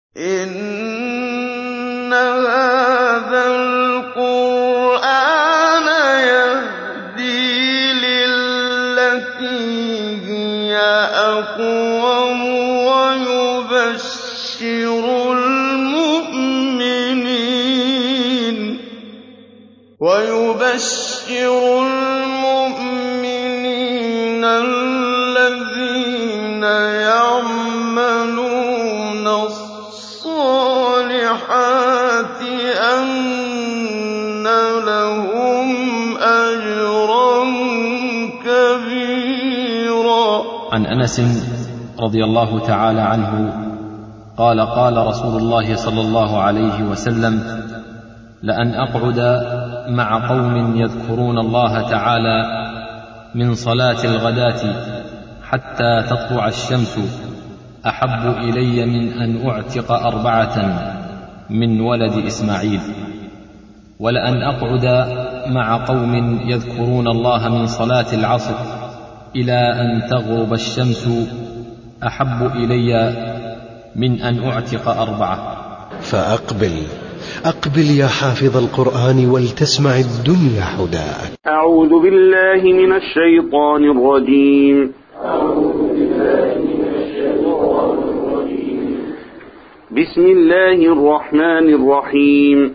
إِنَّ هَٰذَا الْقُرْآنَ يَهْدِي لِلَّتِي هِيَ أَقْوَمُ وَيُبَشِّرُ الْمُؤْمِنِينَ الَّذِينَ يَعْمَلُونَ الصَّالِحَاتِ أَنَّ لَهُمْ أَجْرًا كَبِيرًا عن انس رضي الله تعالى عنه قال قال رسول الله صلى الله عليه وسلم لان اقعد مع قوم يذكرون الله تعالى من صلاه الغداه حتى تطلع الشمس احب الي من ان اعتق اربعه من ولد اسماعيل ولان اقعد مع قوم يذكرون الله من صلاه العصر الى ان تغرب الشمس احب الي من ان اعتق اربعه فأقبل أقبل يا حافظ القرآن ولتسمع الدنيا حداك أعوذ بالله من الشيطان الرجيم بسم الله الرحمن الرحيم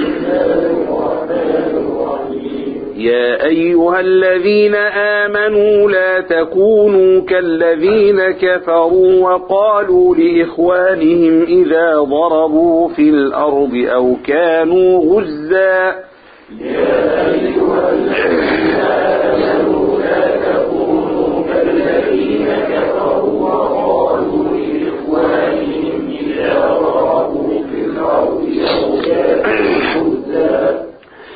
يا أيها الذين آمنوا لا تكونوا كالذين كفروا وقالوا لإخوانهم إذا ضربوا في الأرض أو كانوا غزا يا أيها الذين آمنوا لا تكونوا كالذين كفروا وقالوا لإخوانهم إذا ضربوا في الأرض أو كانوا غزا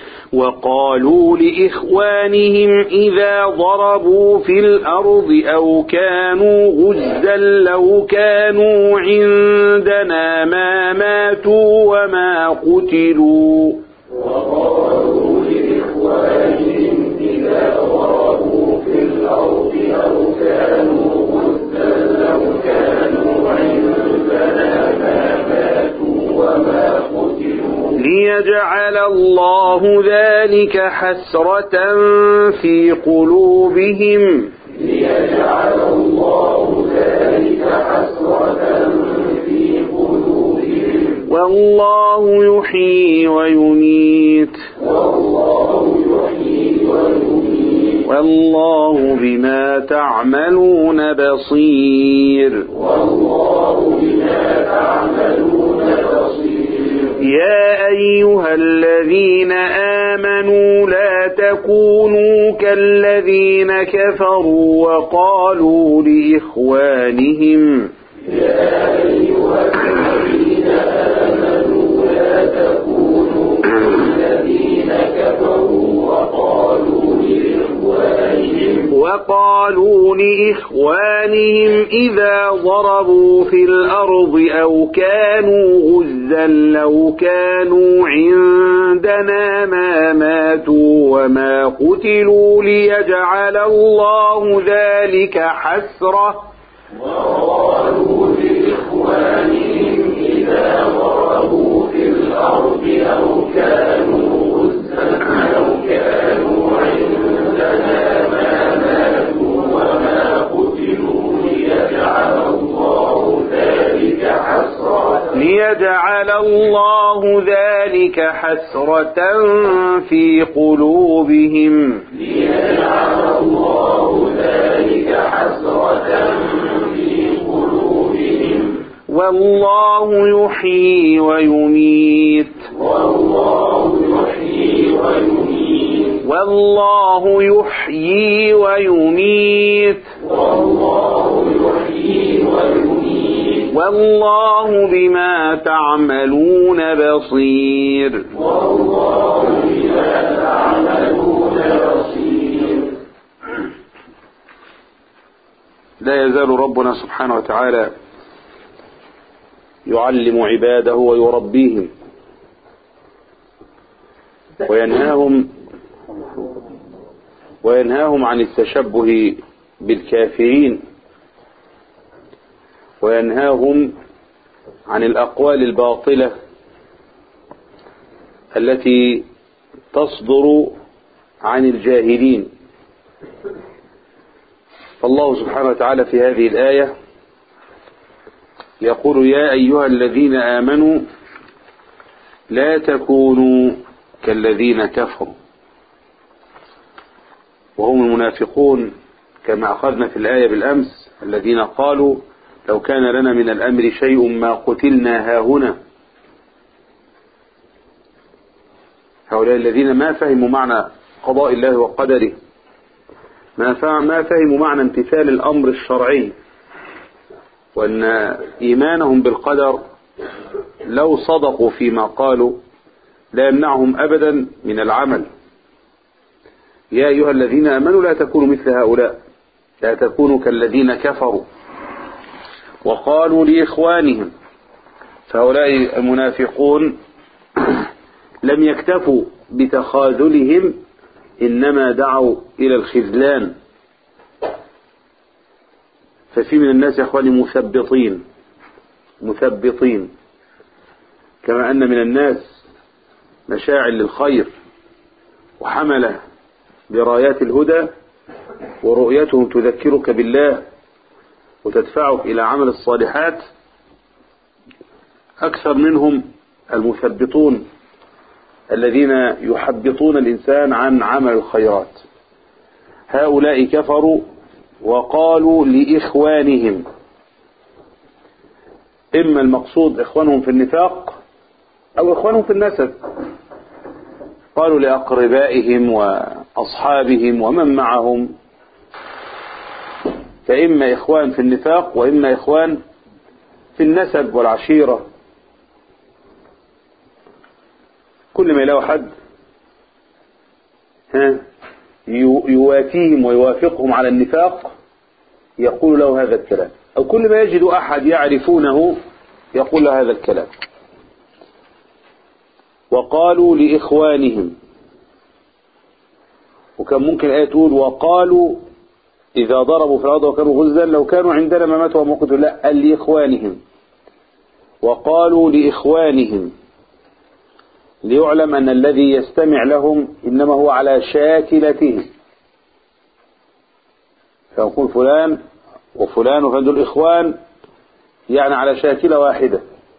وقالوا لإخوانهم إذا ضربوا في الأرض أو كانوا غزا لو كانوا عندنا ما ماتوا وما قتلوا وقالوا لإخوانهم إذا ضربوا في الأرض أو كانوا غزا لو كانوا عندنا ما ماتوا وما قتلوا ليجعل الله ذلك حسرة في قلوبهم ليجعل الله ذلك حسرة في قلوبهم والله يحيي ويميت والله يحيي ويميت والله بما تعملون بصير والله بما تعملون بصير يا أيها الذين آمنوا لا تكونوا كالذين كفروا وقالوا لإخوانهم يا أيها الذين آمنوا لا تكونوا كالذين كفروا وقالوا لإخوانهم وقالوا لإخوانهم إذا ضربوا في الأرض أو كانوا غزا لو كانوا عندنا ما ماتوا وما قتلوا ليجعل الله ذلك حسرة وقالوا لإخوانهم إذا ضربوا في الأرض أو كانوا غزا لو كانوا عندنا ما ماتوا وما قتلوا ليجعل الله ذلك حسرة ليجعل الله ذلك حسرة في قلوبهم ليجعل الله ذلك حسرة في قلوبهم والله يحيي ويميت والله يحيي ويميت والله يحيي ويميت والله يحيي ويميت والله بما تعملون بصير والله بما تعملون بصير لا يزال ربنا سبحانه وتعالى يعلم عباده ويربيهم وينهاهم وينهاهم عن التشبه بالكافرين وينهاهم عن الأقوال الباطلة التي تصدر عن الجاهلين فالله سبحانه وتعالى في هذه الآية يقول يا أيها الذين آمنوا لا تكونوا كالذين كفروا وهم المنافقون كما أخذنا في الآية بالأمس الذين قالوا لو كان لنا من الأمر شيء ما قتلنا هاهنا هؤلاء الذين ما فهموا معنى قضاء الله وقدره ما ما فهموا معنى امتثال الأمر الشرعي وأن إيمانهم بالقدر لو صدقوا فيما قالوا لا يمنعهم أبدا من العمل يا أيها الذين آمنوا لا تكونوا مثل هؤلاء لا تكونوا كالذين كفروا وقالوا لإخوانهم فهؤلاء المنافقون لم يكتفوا بتخاذلهم إنما دعوا إلى الخذلان ففي من الناس يا أخواني مثبطين مثبطين كما أن من الناس مشاعل للخير وحمله برايات الهدى ورؤيتهم تذكرك بالله وتدفعك إلى عمل الصالحات أكثر منهم المثبطون الذين يحبطون الإنسان عن عمل الخيرات هؤلاء كفروا وقالوا لإخوانهم إما المقصود إخوانهم في النفاق أو إخوانهم في النسب قالوا لأقربائهم وأصحابهم ومن معهم فإما إخوان في النفاق وإما إخوان في النسب والعشيرة كل ما يلاقوا حد ها يوافيهم ويوافقهم على النفاق يقول له هذا الكلام أو كل ما يجد أحد يعرفونه يقول له هذا الكلام وقالوا لإخوانهم وكان ممكن الآية تقول وقالوا إذا ضربوا في الأرض وكانوا غزا لو كانوا عندنا ما ماتوا وما قتلوا لا قال لإخوانهم وقالوا لإخوانهم ليعلم أن الذي يستمع لهم إنما هو على شاكلته فيقول فلان وفلان وفلان دول إخوان يعني على شاكلة واحدة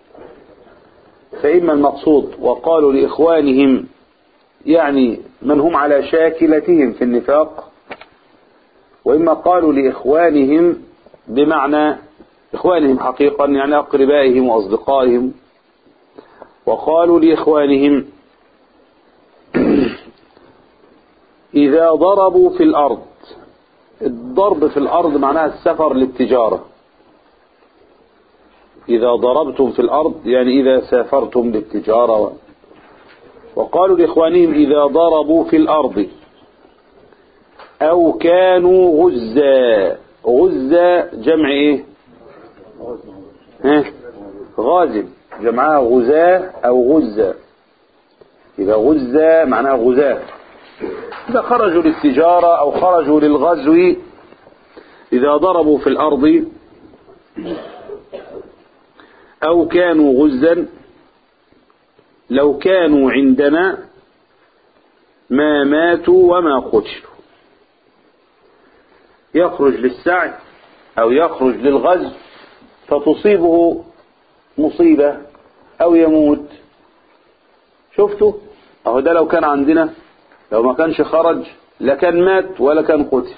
فإما المقصود وقالوا لإخوانهم يعني من هم على شاكلتهم في النفاق وإما قالوا لإخوانهم بمعنى إخوانهم حقيقا يعني أقربائهم وأصدقائهم وقالوا لإخوانهم إذا ضربوا في الأرض الضرب في الأرض معناها السفر للتجارة إذا ضربتم في الأرض يعني إذا سافرتم للتجارة وقالوا لإخوانهم إذا ضربوا في الأرض أو كانوا غزا غزا جمع إيه ها غازم جمعها غزاة أو غزة إذا غزة معناها غزاة إذا خرجوا للتجارة أو خرجوا للغزو إذا ضربوا في الأرض أو كانوا غزا لو كانوا عندنا ما ماتوا وما قتلوا يخرج للسعي أو يخرج للغزو فتصيبه مصيبة أو يموت شفتوا أهو ده لو كان عندنا لو ما كانش خرج لا كان مات ولا كان قتل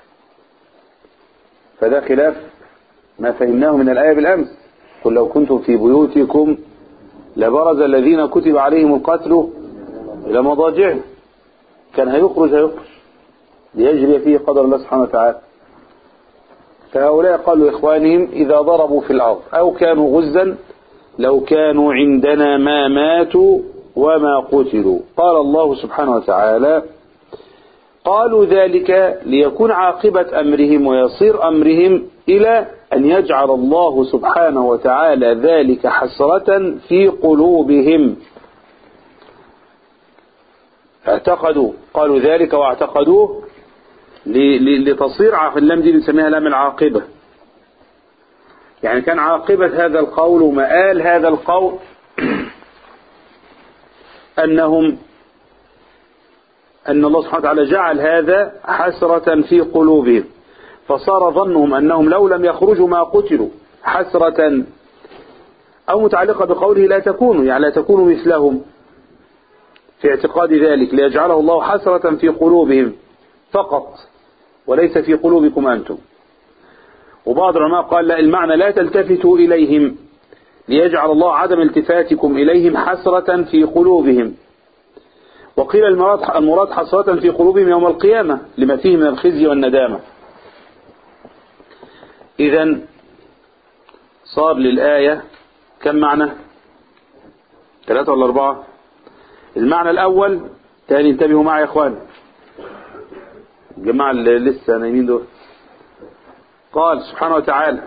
فده خلاف ما فهمناه من الآية بالأمس قل لو كنتم في بيوتكم لبرز الذين كتب عليهم القتل إلى مضاجعهم كان هيخرج هيخرج ليجري فيه قدر الله سبحانه وتعالى فهؤلاء قالوا إخوانهم إذا ضربوا في الأرض أو كانوا غزا لو كانوا عندنا ما ماتوا وما قتلوا قال الله سبحانه وتعالى قالوا ذلك ليكون عاقبة أمرهم ويصير أمرهم إلى أن يجعل الله سبحانه وتعالى ذلك حسرة في قلوبهم اعتقدوا قالوا ذلك واعتقدوه لتصير اللام دي بنسميها لام العاقبة يعني كان عاقبة هذا القول ومآل هذا القول أنهم أن الله سبحانه وتعالى جعل هذا حسرة في قلوبهم فصار ظنهم أنهم لو لم يخرجوا ما قتلوا حسرة أو متعلقة بقوله لا تكونوا يعني لا تكونوا مثلهم في اعتقاد ذلك ليجعله الله حسرة في قلوبهم فقط وليس في قلوبكم أنتم وبعض العلماء قال لا المعنى لا تلتفتوا إليهم ليجعل الله عدم التفاتكم إليهم حسرة في قلوبهم وقيل المراد المراد حسرة في قلوبهم يوم القيامة لما فيه من الخزي والندامة إذا صار للآية كم معنى ثلاثة ولا أربعة المعنى الأول تاني انتبهوا معي يا إخوان الجماعة اللي لسه نايمين دول قال سبحانه وتعالى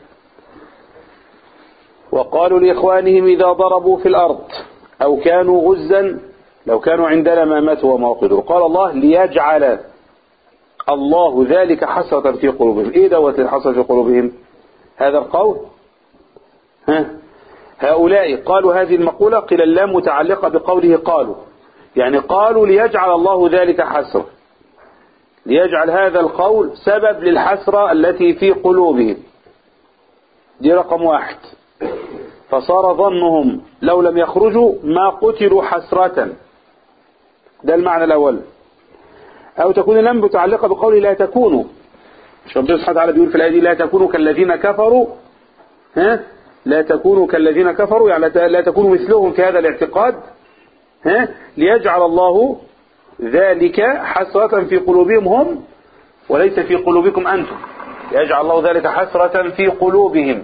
وقالوا لإخوانهم إذا ضربوا في الأرض أو كانوا غزا لو كانوا عندنا ما ماتوا وما قدروا قال الله ليجعل الله ذلك حسرة في قلوبهم إيه دوت الحسرة في قلوبهم هذا القول ها هؤلاء قالوا هذه المقولة قيل اللام متعلقة بقوله قالوا يعني قالوا ليجعل الله ذلك حسرة ليجعل هذا القول سبب للحسرة التي في قلوبهم دي رقم واحد فصار ظنهم لو لم يخرجوا ما قتلوا حسرة ده المعنى الأول أو تكون لم متعلقة بقوله لا تكونوا مش ربنا سبحانه وتعالى بيقول في الآية دي لا تكونوا كالذين كفروا ها لا تكونوا كالذين كفروا يعني لا تكونوا مثلهم في هذا الاعتقاد ها ليجعل الله ذلك حسرة في قلوبهم هم وليس في قلوبكم أنتم يجعل الله ذلك حسرة في قلوبهم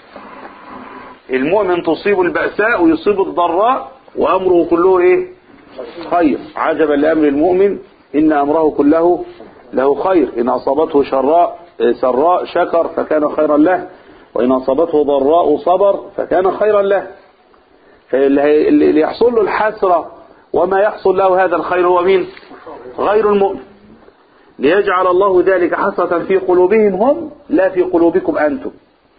المؤمن تصيب البأساء ويصيب الضراء وأمره كله إيه خير عجبا لأمر المؤمن إن أمره كله له خير إن أصابته شراء سراء شكر فكان خيرا له وإن أصابته ضراء صبر فكان خيرا له فاللي يحصل له الحسرة وما يحصل له هذا الخير هو مين غير المؤمن ليجعل الله ذلك حسرة في قلوبهم هم لا في قلوبكم أنتم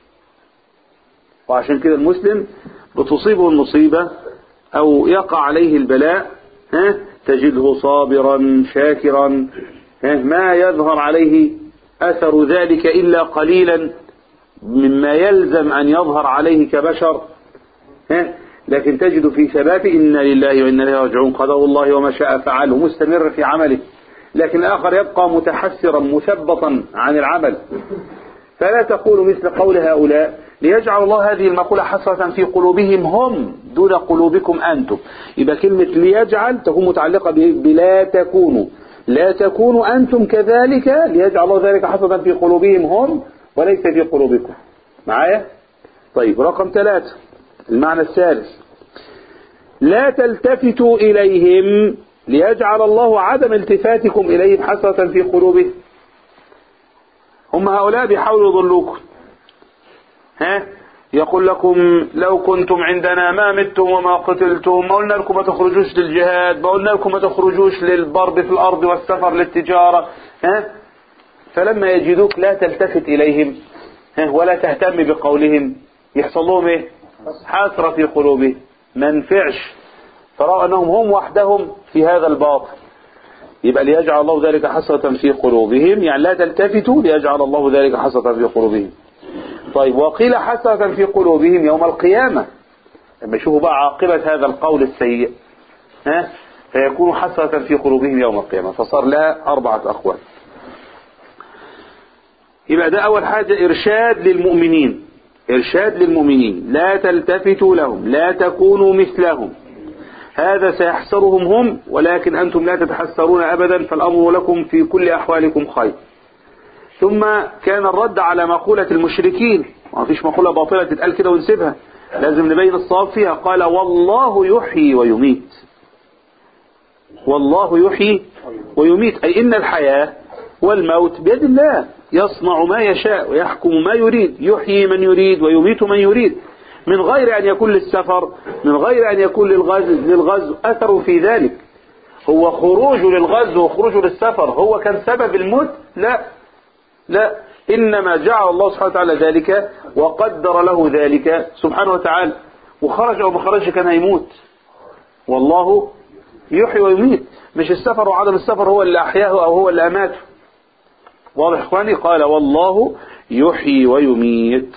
وعشان كده المسلم بتصيبه المصيبة أو يقع عليه البلاء ها تجده صابرا شاكرا ها ما يظهر عليه أثر ذلك إلا قليلا مما يلزم أن يظهر عليه كبشر ها لكن تجد في ثباته إن لله وإنا إليه راجعون قضاء الله وما شاء فعله مستمر في عمله لكن الآخر يبقى متحسرا مثبطا عن العمل فلا تقول مثل قول هؤلاء ليجعل الله هذه المقولة حسرة في قلوبهم هم دون قلوبكم أنتم يبقى كلمة ليجعل تكون متعلقة بلا تكونوا لا تكونوا أنتم كذلك ليجعل الله ذلك حسرة في قلوبهم هم وليس في قلوبكم معايا طيب رقم ثلاثة المعنى الثالث لا تلتفتوا إليهم ليجعل الله عدم التفاتكم إليهم حسرة في قلوبهم هم هؤلاء بيحاولوا يضلوكم ها يقول لكم لو كنتم عندنا ما متم وما قتلتم ما قلنا لكم ما تخرجوش للجهاد ما قلنا لكم ما تخرجوش للضرب في الأرض والسفر للتجارة ها فلما يجدوك لا تلتفت إليهم ها ولا تهتم بقولهم يحصل لهم ايه حسرة في قلوبهم ما نفعش فرأوا أنهم هم وحدهم في هذا الباطل يبقى ليجعل الله ذلك حسرة في قلوبهم يعني لا تلتفتوا ليجعل الله ذلك حسرة في قلوبهم طيب وقيل حسرة في قلوبهم يوم القيامة لما يشوفوا بقى عاقبة هذا القول السيء ها فيكون حسرة في قلوبهم يوم القيامة فصار لها أربعة أقوال يبقى ده أول حاجة إرشاد للمؤمنين إرشاد للمؤمنين لا تلتفتوا لهم لا تكونوا مثلهم هذا سيحسرهم هم ولكن أنتم لا تتحسرون أبدا فالأمر لكم في كل أحوالكم خير ثم كان الرد على مقولة المشركين ما فيش مقولة باطلة تتقال كده ونسيبها لازم نبين الصواب فيها قال والله يحيي ويميت والله يحيي ويميت أي إن الحياة والموت بيد الله يصنع ما يشاء ويحكم ما يريد يحيي من يريد ويميت من يريد من غير أن يكون للسفر من غير أن يكون للغزو, للغزو أثر في ذلك هو خروجه للغزو وخروجه للسفر هو كان سبب الموت لا لا إنما جعل الله سبحانه وتعالى ذلك وقدر له ذلك سبحانه وتعالى وخرج أو ما خرجش كان هيموت والله يحيي ويميت مش السفر وعدم السفر هو اللي أحياه أو هو اللي أماته واضح إخواني قال والله يحيي ويميت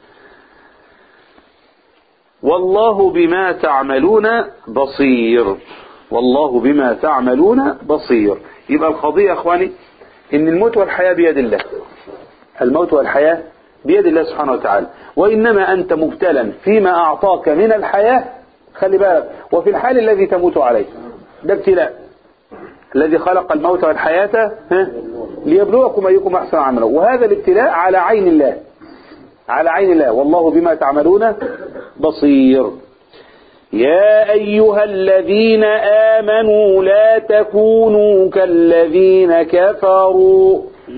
والله بما تعملون بصير والله بما تعملون بصير يبقى القضية يا اخواني ان الموت والحياة بيد الله الموت والحياة بيد الله سبحانه وتعالى وانما انت مبتلا فيما اعطاك من الحياة خلي بالك وفي الحال الذي تموت عليه ده ابتلاء الذي خلق الموت والحياة ها؟ ليبلوكم ايكم احسن عملا وهذا الابتلاء على عين الله على عين الله والله بما تعملون بصير يا أيها الذين آمنوا لا تكونوا كالذين كفروا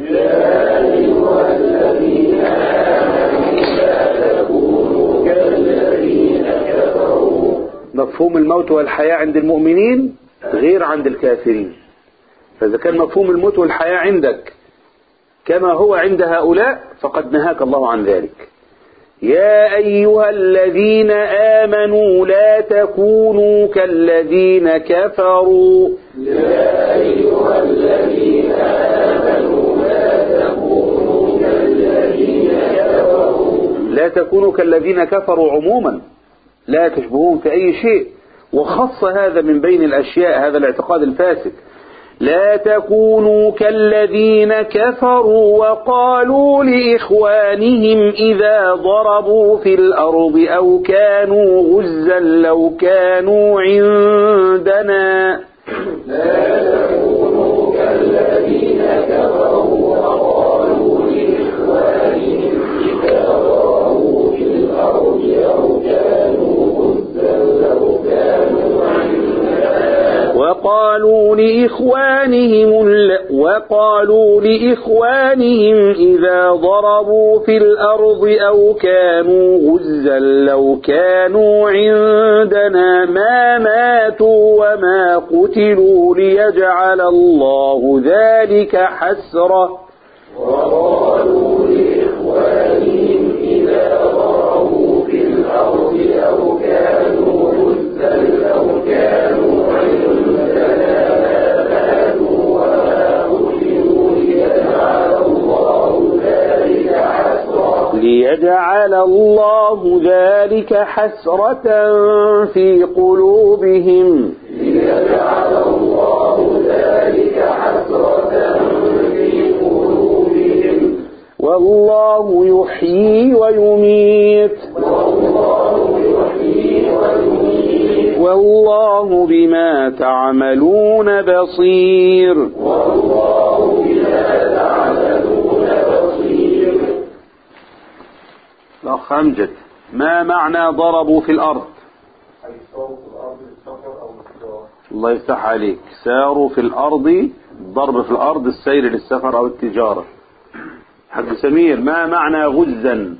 مفهوم الموت والحياة عند المؤمنين غير عند الكافرين فإذا كان مفهوم الموت والحياة عندك كما هو عند هؤلاء فقد نهاك الله عن ذلك يا أيها الذين آمنوا لا تكونوا كالذين كفروا لا تكونوا كالذين كفروا عموما لا تشبهون في أي شيء وخص هذا من بين الأشياء هذا الاعتقاد الفاسد لا تكونوا كالذين كفروا وقالوا لإخوانهم إذا ضربوا في الأرض أو كانوا غزا لو كانوا عندنا وقالوا لإخوانهم ال- وقالوا لإخوانهم إذا ضربوا في الأرض أو كانوا غزا لو كانوا عندنا ما ماتوا وما قتلوا ليجعل الله ذلك حسرة ليجعل الله ذلك حسرة في قلوبهم والله يحيي ويميت والله بما تعملون بصير الأخ أمجد ما معنى ضربوا في الأرض الله يفتح عليك ساروا في الأرض ضرب في الأرض السير للسفر أو التجارة حق سمير ما معنى غزا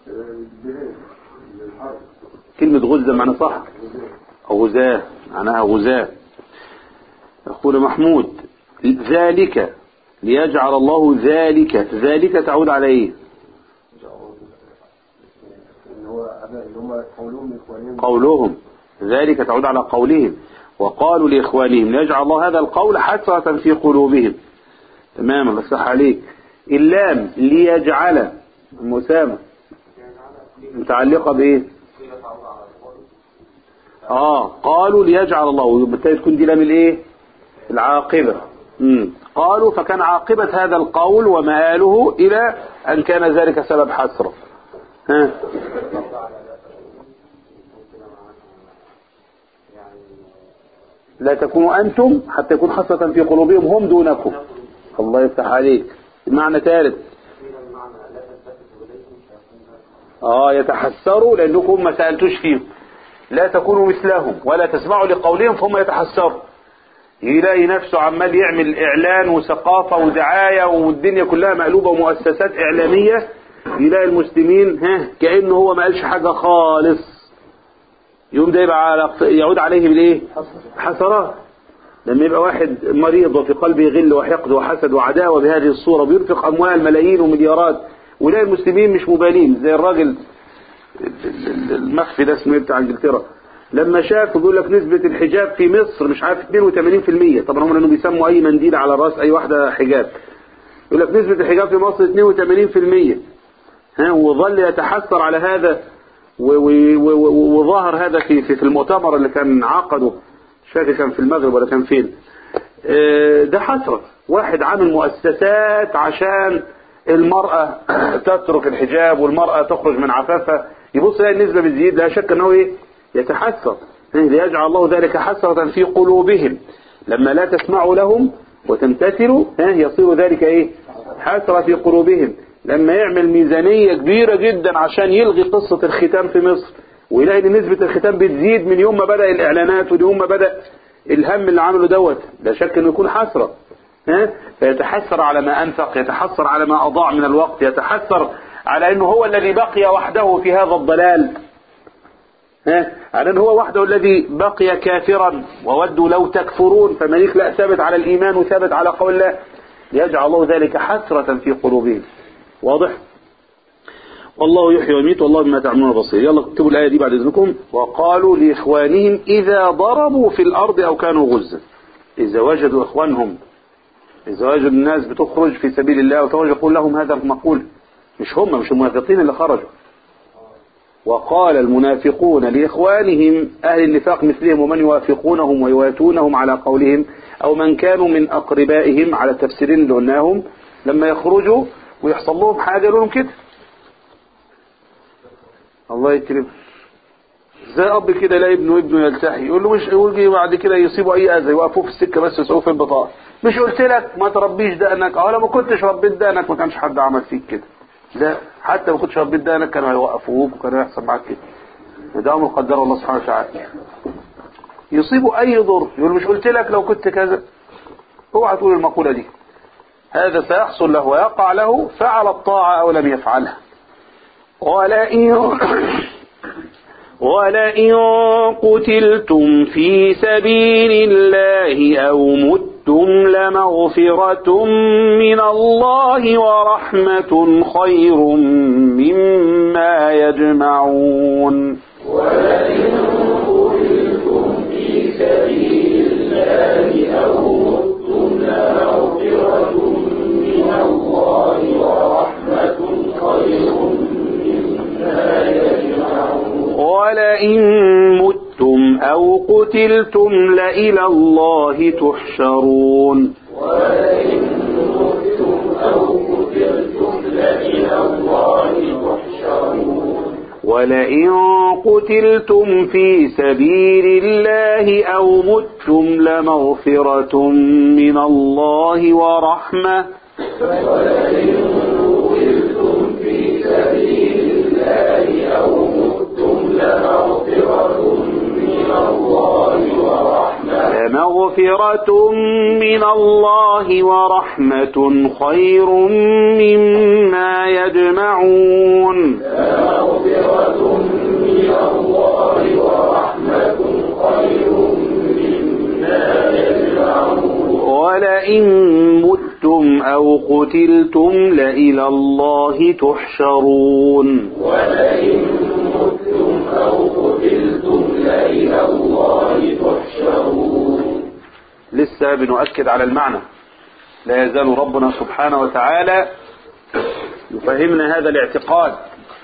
كلمة غزة معنى صح أو غزاة معناها غزاة يقول محمود ذلك ليجعل الله ذلك ذلك تعود على ايه قولهم ذلك تعود على قولهم وقالوا لإخوانهم ليجعل الله هذا القول حسرة في قلوبهم تمام الله يصح عليك اللام ليجعل مسامة متعلقة بإيه آه قالوا ليجعل الله وبالتالي تكون دي لام الإيه العاقبة مم. قالوا فكان عاقبة هذا القول ومآله إلى أن كان ذلك سبب حسرة ها لا تكونوا أنتم حتى يكون حسرة في قلوبهم هم دونكم الله يفتح عليك معنى ثالث اه يتحسروا لأنكم ما سألتوش فيهم لا تكونوا مثلهم ولا تسمعوا لقولهم فهم يتحسروا يلاقي نفسه عمال يعمل إعلان وثقافة ودعاية والدنيا كلها مقلوبة ومؤسسات إعلامية يلاقي المسلمين ها كأنه هو ما قالش حاجة خالص يوم ده يبقى على يعود عليه بالايه حسرات لما يبقى واحد مريض وفي قلبه غل وحقد وحسد وعداوة بهذه الصورة بينفق أموال ملايين ومليارات ويلاقي المسلمين مش مبالين زي الراجل المخفي ده اسمه ايه بتاع انجلترا لما شاف بيقول لك نسبة الحجاب في مصر مش عارف 82% طبعا هم لانه بيسموا اي منديل على راس اي واحدة حجاب يقول لك نسبة الحجاب في مصر 82% ها وظل يتحسر على هذا و- و- و- وظهر هذا في في في المؤتمر اللي كان عقده مش فاكر كان في المغرب ولا كان فين آه، ده حسرة واحد عامل مؤسسات عشان المرأة تترك الحجاب والمرأة تخرج من عفافها يبص يلاقي النسبة بتزيد لا شك انه ايه يتحسر ليجعل الله ذلك حسرة في قلوبهم لما لا تسمعوا لهم وتمتثلوا ها يصير ذلك ايه حسرة في قلوبهم لما يعمل ميزانية كبيرة جدا عشان يلغي قصة الختام في مصر ويلاقي ان نسبة الختام بتزيد من يوم ما بدأ الاعلانات ومن يوم ما بدأ الهم اللي عمله دوت لا شك انه يكون حسرة ها؟ فيتحسر على ما انفق يتحسر على ما اضاع من الوقت يتحسر على انه هو الذي بقي وحده في هذا الضلال ها؟ على انه هو وحده الذي بقي كافرا وودوا لو تكفرون فمن يخلق ثابت على الايمان وثابت على قول الله يجعل الله ذلك حسرة في قلوبهم واضح والله يحيي ويميت والله بما تعملون بصير يلا اكتبوا الآية دي بعد إذنكم وقالوا لإخوانهم إذا ضربوا في الأرض أو كانوا غزا إذا وجدوا إخوانهم إذا وجدوا الناس بتخرج في سبيل الله وتخرج يقول لهم هذا المقول مش هم مش المنافقين اللي خرجوا وقال المنافقون لإخوانهم أهل النفاق مثلهم ومن يوافقونهم ويواتونهم على قولهم أو من كانوا من أقربائهم على التفسيرين اللي قلناهم لما يخرجوا ويحصل لهم حاجة يقولوا لهم كده الله يكرم زي اب كده يلاقي ابنه ابنه يلتحي يقول له مش يجي بعد كده يصيبوا اي اذى يوقفوه في السكه بس يسوقوه في البطاقه مش قلت لك ما تربيش دقنك اه لو ما كنتش ربيت دقنك ما كانش حد عمل فيك كده لا حتى ما كنتش ربيت دقنك كانوا هيوقفوك وكان هيحصل معاك كده وده امر قدره الله سبحانه وتعالى يصيبوا اي ضر يقول مش قلت لك لو كنت كذا اوعى تقول المقوله دي هذا سيحصل له ويقع له فعل الطاعه او لم يفعلها ولئن ولئن قتلتم في سبيل الله أو متم لمغفرة من الله ورحمة خير مما يجمعون ولئن متم أو قتلتم لإلى الله تحشرون ولئن قتلتم في سبيل الله أو متم لمغفرة من الله ورحمة لمغفرة من الله ورحمة خير مما يجمعون ولئن متم أو قتلتم لإلى الله تحشرون لسه بنؤكد على المعنى لا يزال ربنا سبحانه وتعالى يفهمنا هذا الاعتقاد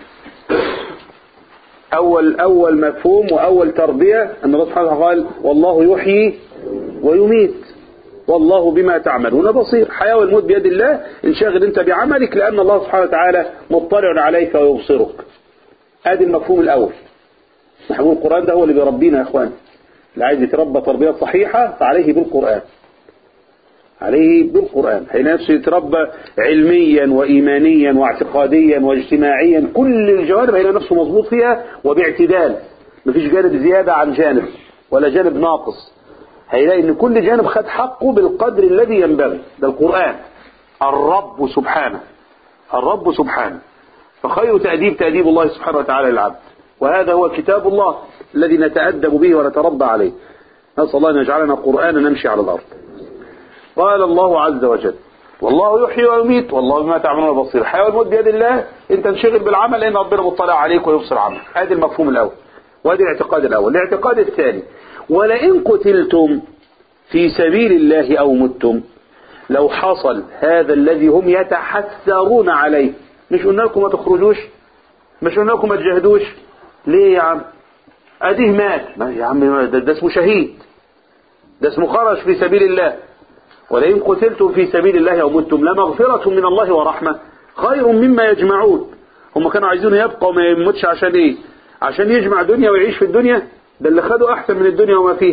أول أول مفهوم وأول تربية أن الله سبحانه وتعالى قال والله يحيي ويميت والله بما تعملون بصير حياة والموت بيد الله انشغل انت بعملك لأن الله سبحانه وتعالى مطلع عليك ويبصرك ادي المفهوم الأول محمود القرآن ده هو اللي بيربينا يا اخوان اللي عايز يتربى تربية صحيحة فعليه بالقرآن عليه بالقرآن هيلاقي نفسه يتربى علميا وإيمانيا واعتقاديا واجتماعيا كل الجوانب هيلاقي نفسه مظبوط فيها وباعتدال مفيش جانب زيادة عن جانب ولا جانب ناقص هيلاقي ان كل جانب خد حقه بالقدر الذي ينبغي ده القرآن الرب سبحانه الرب سبحانه فخير تأديب تأديب الله سبحانه وتعالى للعبد وهذا هو كتاب الله الذي نتأدب به ونتربى عليه نسأل الله أن يجعلنا قرآنا نمشي على الأرض قال الله عز وجل والله يحيي ويميت والله بما تعملون بصير الحياة والموت بيد الله انت انشغل بالعمل لان ربنا مطلع عليك ويبصر عملك ادي المفهوم الاول وادي الاعتقاد الاول الاعتقاد الثاني ولئن قتلتم في سبيل الله او متم لو حصل هذا الذي هم يتحسرون عليه مش قلنا لكم ما تخرجوش مش قلنا لكم ما تجاهدوش ليه يا عم اديه مات ما يا عم ده, ده اسمه شهيد ده اسمه خرج في سبيل الله ولئن قتلتم في سبيل الله او متم لمغفرة من الله ورحمة خير مما يجمعون هم كانوا عايزينه يبقى وما يموتش عشان ايه عشان يجمع دنيا ويعيش في الدنيا ده اللي خده احسن من الدنيا وما فيها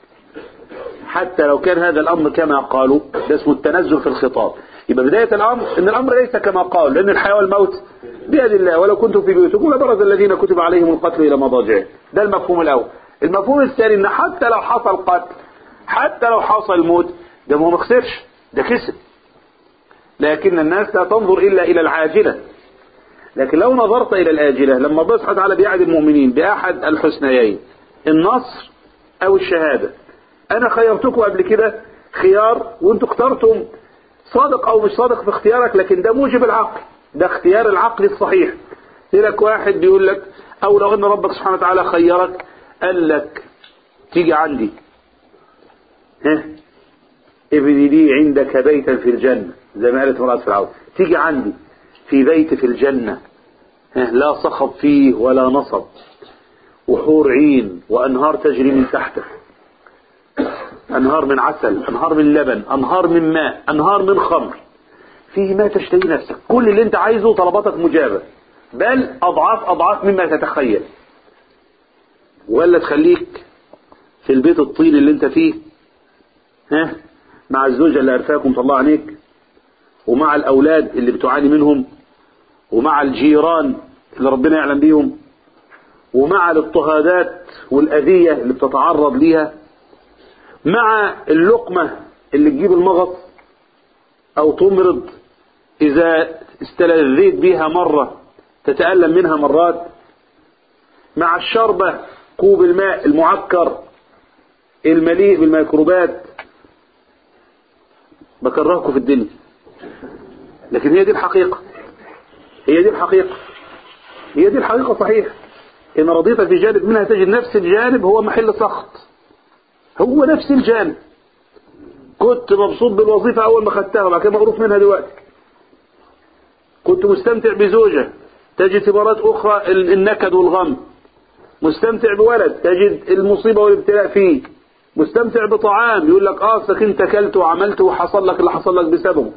حتى لو كان هذا الامر كما قالوا ده اسمه التنزل في الخطاب يبقى بداية الامر ان الامر ليس كما قال لان الحياة والموت بيد الله ولو كنتم في بيوتكم لبرز الذين كتب عليهم القتل الى مضاجعهم ده المفهوم الاول المفهوم الثاني ان حتى لو حصل قتل حتى لو حصل موت ده ما هو ما خسرش ده كسب لكن الناس لا تنظر إلا إلى العاجلة لكن لو نظرت إلى الآجلة لما الله سبحانه وتعالى بيعد المؤمنين بأحد الحسنيين النصر أو الشهادة أنا خيرتكم قبل كده خيار وانتوا اخترتم صادق أو مش صادق في اختيارك لكن ده موجب العقل ده اختيار العقل الصحيح لك واحد بيقول لك أو لو أن ربك سبحانه وتعالى خيرك قال لك تيجي عندي ها ابني لي عندك بيتا في الجنة زي ما قالت امرأة فرعون تيجي عندي في بيت في الجنة لا صخب فيه ولا نصب وحور عين وأنهار تجري من تحته أنهار من عسل أنهار من لبن أنهار من ماء أنهار من خمر فيه ما تشتهي نفسك كل اللي انت عايزه طلباتك مجابة بل أضعاف أضعاف مما تتخيل ولا تخليك في البيت الطين اللي انت فيه ها مع الزوجة اللي عرفاكم طلع عينيك ومع الأولاد اللي بتعاني منهم ومع الجيران اللي ربنا يعلم بيهم ومع الاضطهادات والأذية اللي بتتعرض ليها مع اللقمة اللي تجيب المغص أو تمرض إذا استلذيت بها مرة تتألم منها مرات مع الشربة كوب الماء المعكر المليء بالميكروبات بكرهكم في الدنيا لكن هي دي الحقيقة هي دي الحقيقة هي دي الحقيقة صحيح إن رضيت في جانب منها تجد نفس الجانب هو محل سخط هو نفس الجانب كنت مبسوط بالوظيفة أول ما خدتها وبعد كده مغروف منها دلوقتي كنت مستمتع بزوجة تجد ثمرات أخرى النكد والغم مستمتع بولد تجد المصيبة والابتلاء فيه مستمتع بطعام يقول لك اه اصلك انت اكلت وعملت وحصل لك اللي حصل لك بسببه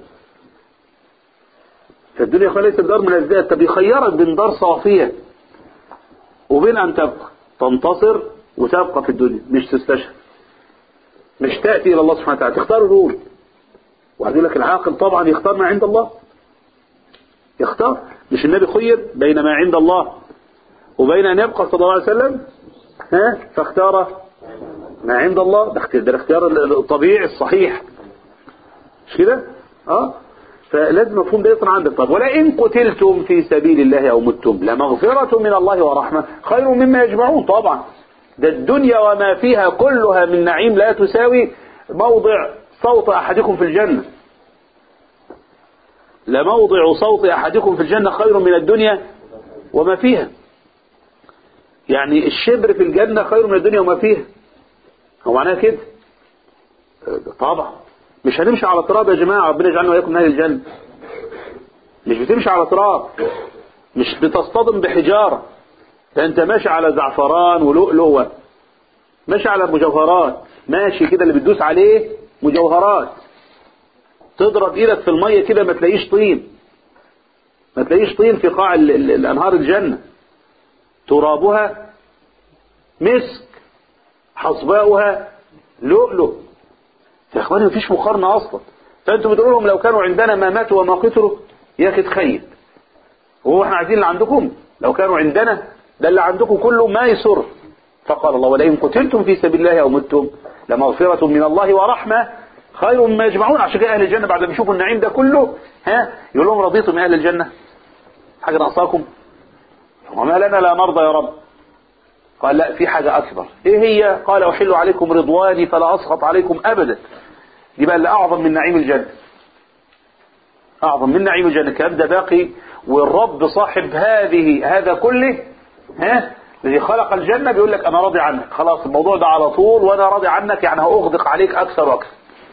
فالدنيا ليست دار من الذات طب يخيرك بين دار صافية وبين ان تبقى تنتصر وتبقى في الدنيا مش تستشهد مش تأتي إلى الله سبحانه وتعالى تختار دول وعايز يقول لك العاقل طبعا يختار ما عند الله يختار مش النبي خير بين ما عند الله وبين أن يبقى صلى الله عليه وسلم ها فاختار ما عند الله ده اختيار ده الاختيار الطبيعي الصحيح مش كده اه فلازم مفهوم ده يطلع عندك طب ولئن قتلتم في سبيل الله او متم لمغفرة من الله ورحمة خير مما يجمعون طبعا ده الدنيا وما فيها كلها من نعيم لا تساوي موضع صوت احدكم في الجنة لموضع صوت احدكم في الجنة خير من الدنيا وما فيها يعني الشبر في الجنة خير من الدنيا وما فيها هو معناها كده طبعا مش هنمشي على تراب يا جماعة ربنا يجعلنا وإياكم من أهل الجنة مش بتمشي على تراب مش بتصطدم بحجارة ده انت ماشي على زعفران ولؤلؤة ماشي على مجوهرات ماشي كده اللي بتدوس عليه مجوهرات تضرب ايدك في المية كده ما تلاقيش طين ما تلاقيش طين في قاع ال ال الانهار الجنة ترابها مسك حصباؤها لؤلؤ يا اخواني مفيش مقارنة اصلا فانتوا بتقولوا لهم لو كانوا عندنا ما ماتوا وما قتلوا يا اخي تخيل وهو احنا عايزين اللي عندكم لو كانوا عندنا ده اللي عندكم كله ما يسر فقال الله ولئن قتلتم في سبيل الله او متم لمغفرة من الله ورحمة خير مما يجمعون عشان كده اهل الجنة بعد ما يشوفوا النعيم ده كله ها يقول لهم رضيتم من اهل الجنة حاجة ناقصاكم وما لنا لا نرضى يا رب قال لا في حاجة أكبر إيه هي قال أحل عليكم رضواني فلا أسخط عليكم أبدا دي بقى اللي أعظم من نعيم الجنة أعظم من نعيم الجنة الكلام ده باقي والرب صاحب هذه هذا كله ها الذي خلق الجنة بيقول لك أنا راضي عنك خلاص الموضوع ده على طول وأنا راضي عنك يعني هأغدق عليك أكثر وأكثر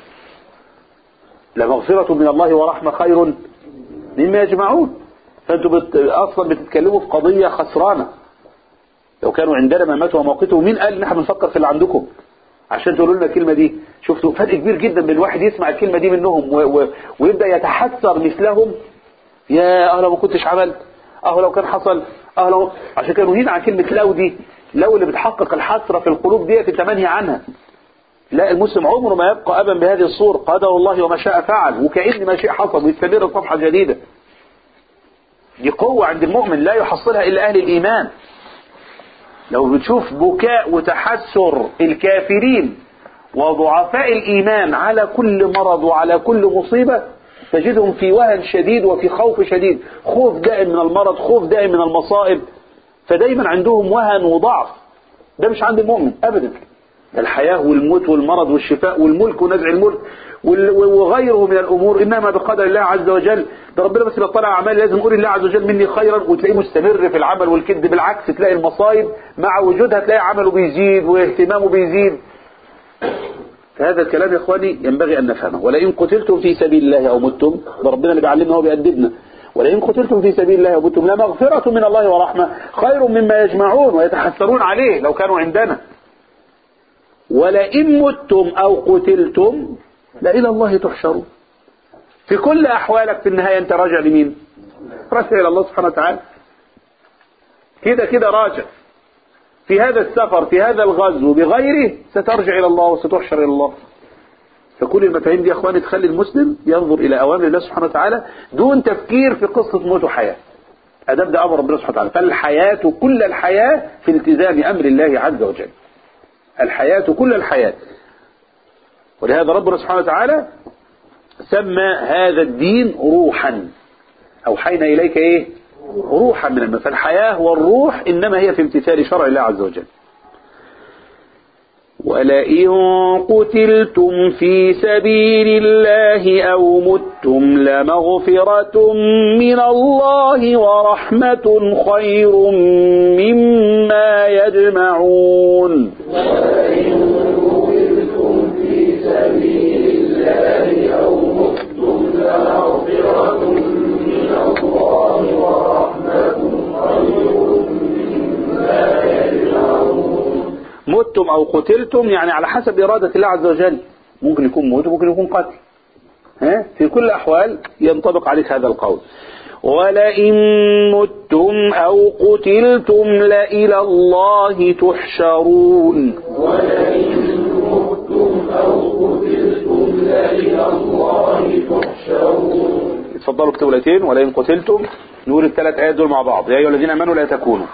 لمغفرة من الله ورحمة خير مما يجمعون فأنتوا بت... أصلا بتتكلموا في قضية خسرانة لو كانوا عندنا ما ماتوا وموقته مين قال ان احنا بنفكر في اللي عندكم عشان تقولوا لنا الكلمة دي شفتوا فرق كبير جدا بين الواحد يسمع الكلمة دي منهم و... و... ويبدأ يتحسر مثلهم يا اه لو ما كنتش عملت اه لو كان حصل اه لو عشان كانوا هنا عن كلمة لو دي لو اللي بتحقق الحسرة في القلوب ديت انت منهي عنها لا المسلم عمره ما يبقى أبا بهذه الصورة قدر الله وما شاء فعل وكأن ما شيء حصل ويستمر صفحة جديدة دي قوة عند المؤمن لا يحصلها إلا أهل الإيمان لو بتشوف بكاء وتحسر الكافرين وضعفاء الإيمان على كل مرض وعلى كل مصيبة تجدهم في وهن شديد وفي خوف شديد خوف دائم من المرض خوف دائم من المصائب فدايما عندهم وهن وضعف ده مش عند المؤمن أبدا الحياة والموت والمرض والشفاء والملك ونزع الملك وغيره من الأمور إنما بقدر الله عز وجل ده ربنا بس بيطلع أعمال لازم يقول الله عز وجل مني خيرا وتلاقيه مستمر في العمل والكذب بالعكس تلاقي المصايب مع وجودها تلاقي عمله بيزيد واهتمامه بيزيد فهذا الكلام يا إخواني ينبغي أن نفهمه ولئن قتلتم في سبيل الله أو متم ده ربنا اللي بيعلمنا هو بيأدبنا ولئن قتلتم في سبيل الله أو متم لمغفرة من الله ورحمة خير مما يجمعون ويتحسرون عليه لو كانوا عندنا ولئن متم أو قتلتم لإلى الله تحشرون في كل أحوالك في النهاية أنت راجع لمين راجع إلى الله سبحانه وتعالى كده كده راجع في هذا السفر في هذا الغزو بغيره سترجع إلى الله وستحشر إلى الله فكل المفاهيم دي يا أخواني تخلي المسلم ينظر إلى أوامر الله سبحانه وتعالى دون تفكير في قصة موت وحياة أدب ده أمر ربنا سبحانه وتعالى فالحياة كل الحياة في التزام أمر الله عز وجل الحياة كل الحياة ولهذا ربنا سبحانه وتعالى سمى هذا الدين روحا أوحينا إليك إيه روحا من الماء فالحياة والروح إنما هي في امتثال شرع الله عز وجل ولئن قتلتم في سبيل الله أو متم لمغفرة من الله ورحمة خير مما يجمعون ولئن قتلتم في سبيل الله أو متم لمغفرة من الله ورحمة خير مما يجمعون متم أو قتلتم يعني على حسب إرادة الله عز وجل ممكن يكون موت وممكن يكون قتل ها؟ في كل الأحوال ينطبق عليك هذا القول ولئن متم أو قتلتم لإلى الله تحشرون ولئن متم أو قتلتم لإلى الله تحشرون اتفضلوا اكتبوا الايتين ولئن قتلتم نقول الثلاث آيات دول مع بعض يا أيها الذين آمنوا لا تكونوا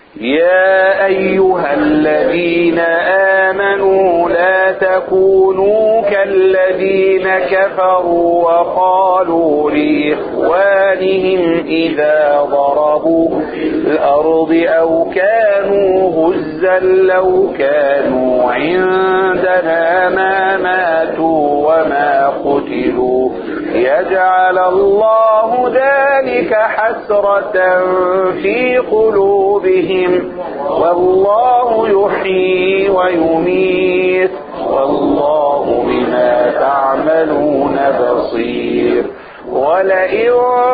يا أيها الذين آمنوا لا تكونوا كالذين كفروا وقالوا لإخوانهم إذا ضربوا في الأرض أو كانوا غزا لو كانوا عندنا ما ماتوا وما قتلوا يجعل الله ذلك حسرة في قلوبهم والله يحيي ويميت والله بما تعملون بصير ولئن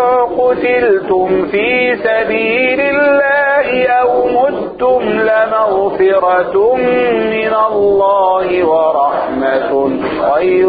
قتلتم في سبيل الله أو متم لمغفرة من الله ورحمة خير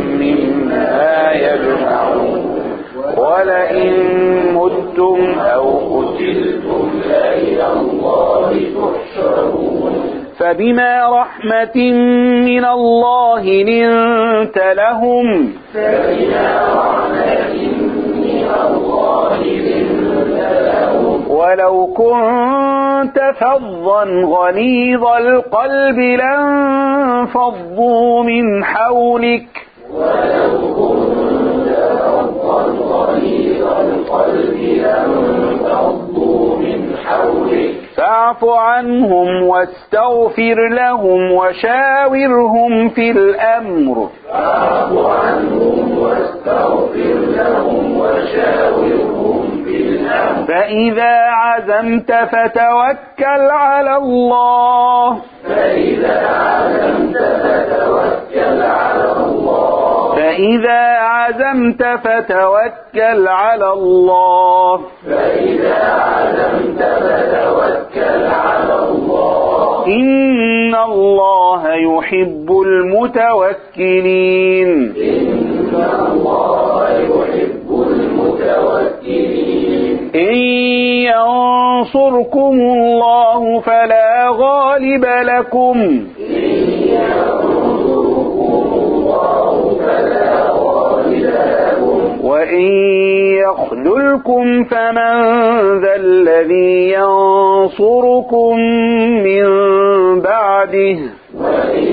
مما يجمعون ولئن متم أو قتلتم إلى الله تحشرون فبما رحمة من الله لنت لهم فبما رحمة من الله لنت لهم ولو كنت فظا غليظ القلب لانفضوا من حولك ولو كنت فظا غليظ القلب لانفضوا من حولك فاعف عنهم واستغفر لهم وشاورهم في الأمر فاعف عنهم واستغفر لهم وشاورهم في الأمر فإذا عزمت فتوكل على الله فإذا عزمت فتوكل على الله فإذا عزمت فتوكل على الله فإذا عزمت فتوكل على الله إن الله يحب المتوكلين إن الله يحب المتوكلين إن ينصركم الله فلا غالب لكم إن ينصركم الله فلا غالب لكم وإن يخذلكم فمن ذا الذي ينصركم من بعده وإن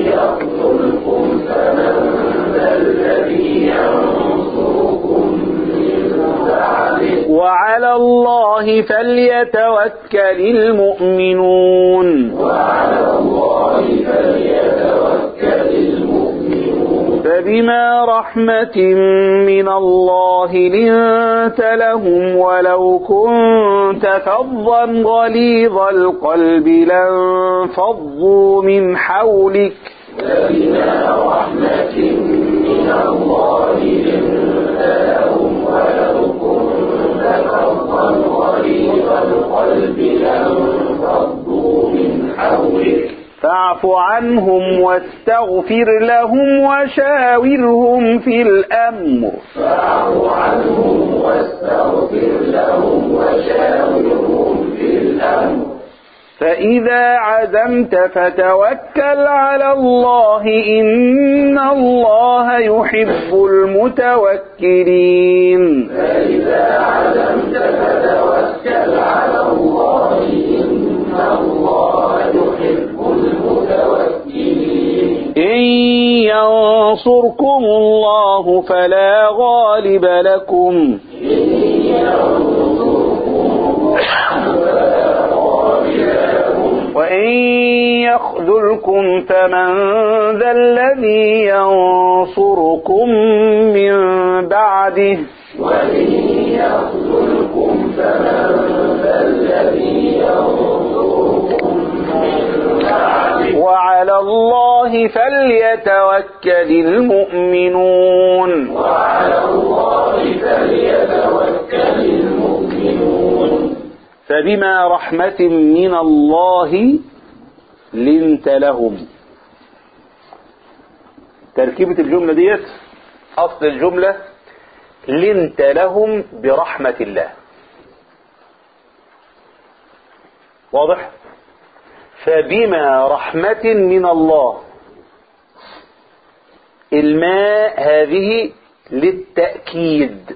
يقتلكم فمن ذا الذي ينصركم من بعده وعلى الله فليتوكل المؤمنون وعلى الله فليتوكل المؤمنون فبما رحمة من الله لنت لهم ولو كنت فظا غليظ القلب لانفضوا من حولك فبما رحمة من الله لنت لهم ولو كنت فظا غليظ القلب لانفضوا من حولك فاعف عنهم واستغفر لهم وشاورهم في الأمر فاعف عنهم واستغفر لهم وشاورهم في الأمر فإذا عزمت فتوكل على الله إن الله يحب المتوكلين فإذا عزمت فتوكل على الله إن الله يحب المتوكلين إن ينصركم الله فلا غالب لكم إن ينصركم الله فلا غالب لكم وإن يخذلكم فمن ذا الذي ينصركم من بعده وإن يخذلكم فمن ذا الذي ينصركم من بعده وعلى الله فليتوكل المؤمنون وعلى الله فليتوكل المؤمنون فبما رحمة من الله لنت لهم تركيبة الجملة ديت أصل الجملة لنت لهم برحمة الله واضح فبما رحمة من الله الماء هذه للتأكيد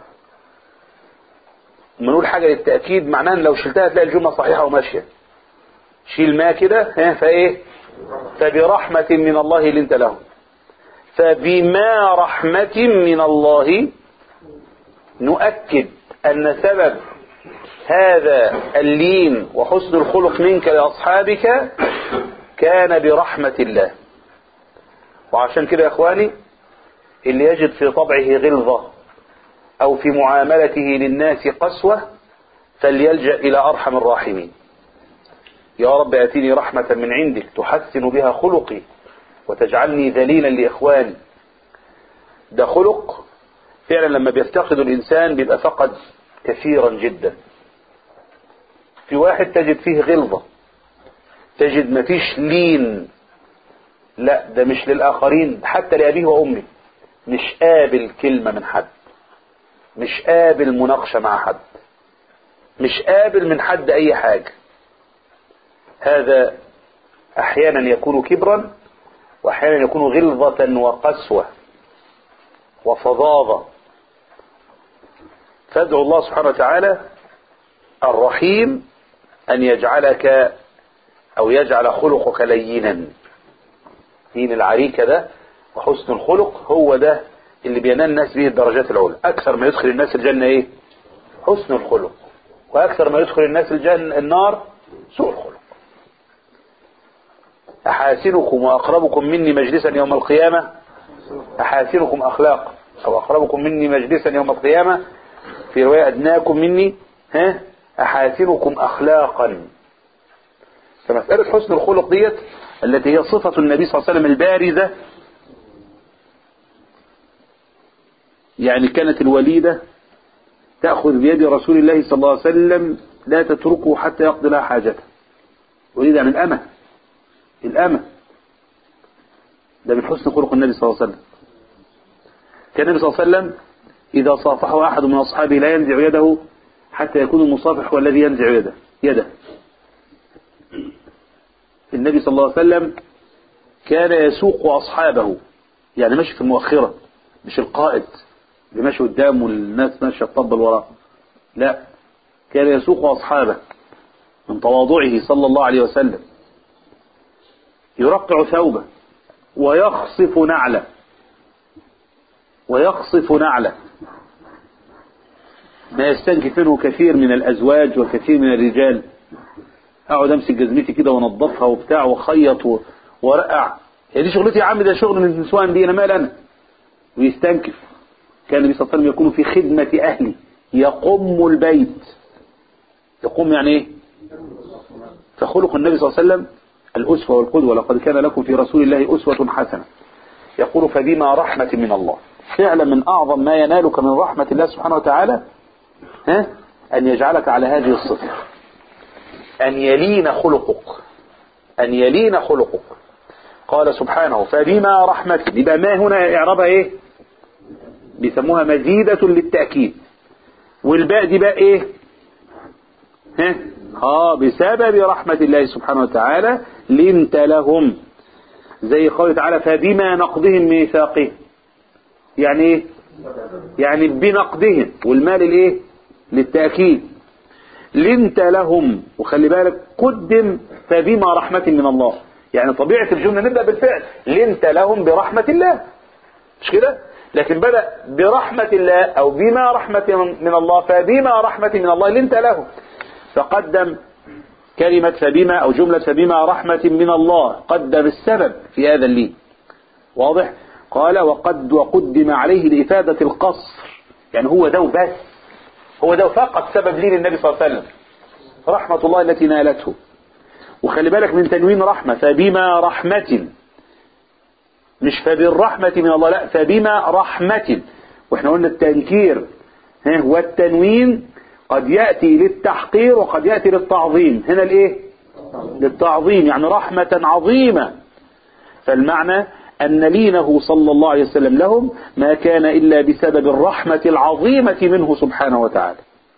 لما نقول حاجة للتأكيد معناه ان لو شلتها تلاقي الجملة صحيحة وماشية شيل ما كده ها فايه فبرحمة من الله لنت لهم فبما رحمة من الله نؤكد أن سبب هذا اللين وحسن الخلق منك لأصحابك كان برحمة الله وعشان كده يا إخواني اللي يجد في طبعه غلظة أو في معاملته للناس قسوة فليلجأ إلى أرحم الراحمين يا رب آتيني رحمة من عندك تحسن بها خلقي وتجعلني ذليلا لإخواني ده خلق فعلا لما بيفتقد الإنسان بيبقى فقد كثيرا جدا في واحد تجد فيه غلظة تجد مفيش لين لا ده مش للآخرين حتى لأبيه وأمه مش قابل كلمة من حد مش قابل مناقشة مع حد مش قابل من حد أي حاجة هذا أحيانا يكون كبرا وأحيانا يكون غلظة وقسوة وفظاظة فادعو الله سبحانه وتعالى الرحيم أن يجعلك أو يجعل خلقك لينا دين العريكة ده وحسن الخلق هو ده اللي بينال الناس به الدرجات العلى أكثر ما يدخل الناس الجنة إيه حسن الخلق وأكثر ما يدخل الناس الجنة النار سوء الخلق أحاسنكم وأقربكم مني مجلسا يوم القيامة أحاسنكم أخلاقا أو أقربكم مني مجلسا يوم القيامة في رواية أدناكم مني ها أحاسنكم أخلاقا فمسألة حسن الخلق ديت التي هي صفة النبي صلى الله عليه وسلم البارزة يعني كانت الوليدة تأخذ بيد رسول الله صلى الله عليه وسلم لا تتركه حتى يقضي لها حاجته وليدة يعني الأمة الأمة ده من حسن خلق النبي صلى الله عليه وسلم كان النبي صلى الله عليه وسلم إذا صافحه أحد من أصحابه لا ينزع يده حتى يكون المصافح هو الذي ينزع يده يده النبي صلى الله عليه وسلم كان يسوق أصحابه يعني ماشي في المؤخرة مش القائد اللي ماشي قدام والناس ماشية تطبل وراه لا كان يسوق أصحابه من تواضعه صلى الله عليه وسلم يرقع ثوبه ويخصف نعله ويخصف نعله ما يستنكف منه كثير من الأزواج وكثير من الرجال اقعد امسك جزمتي كده وانضفها وبتاع وخيط و- وارقع هي دي شغلتي يا عم ده شغل من النسوان دي انا مال انا ويستنكف كان النبي صلى الله عليه وسلم يكون في خدمة اهلي يقم البيت يقوم يعني ايه فخلق النبي صلى الله عليه وسلم الأسوة والقدوة لقد كان لكم في رسول الله أسوة حسنة يقول فبما رحمة من الله فعلا من أعظم ما ينالك من رحمة الله سبحانه وتعالى ها أن يجعلك على هذه الصفة أن يلين خلقك أن يلين خلقك قال سبحانه فبما رحمة يبقى ما هنا إعرابها إيه بيسموها مزيدة للتأكيد والباء دي بقى إيه ها اه بسبب رحمة الله سبحانه وتعالى لنت لهم زي قوله تعالى فبما نقضهم ميثاقهم يعني ايه يعني بنقضهم والمال الايه للتأكيد لنت لهم وخلي بالك قدم فبما رحمة من الله يعني طبيعة الجملة نبدأ بالفعل لنت لهم برحمة الله مش كده لكن بدأ برحمة الله أو بما رحمة من الله فبما رحمة من الله لنت لهم فقدم كلمة فبما أو جملة فبما رحمة من الله قدم السبب في هذا اللين واضح قال وقد وقدم عليه لإفادة القصر يعني هو ده بس هو ده فقط سبب لين النبي صلى الله عليه وسلم رحمة الله التي نالته وخلي بالك من تنوين رحمة فبما رحمة مش فبالرحمة من الله لا فبما رحمة واحنا قلنا التنكير ها، والتنوين قد يأتي للتحقير وقد يأتي للتعظيم هنا الايه للتعظيم يعني رحمة عظيمة فالمعنى أن لينه صلى الله عليه وسلم لهم ما كان إلا بسبب الرحمة العظيمة منه سبحانه وتعالى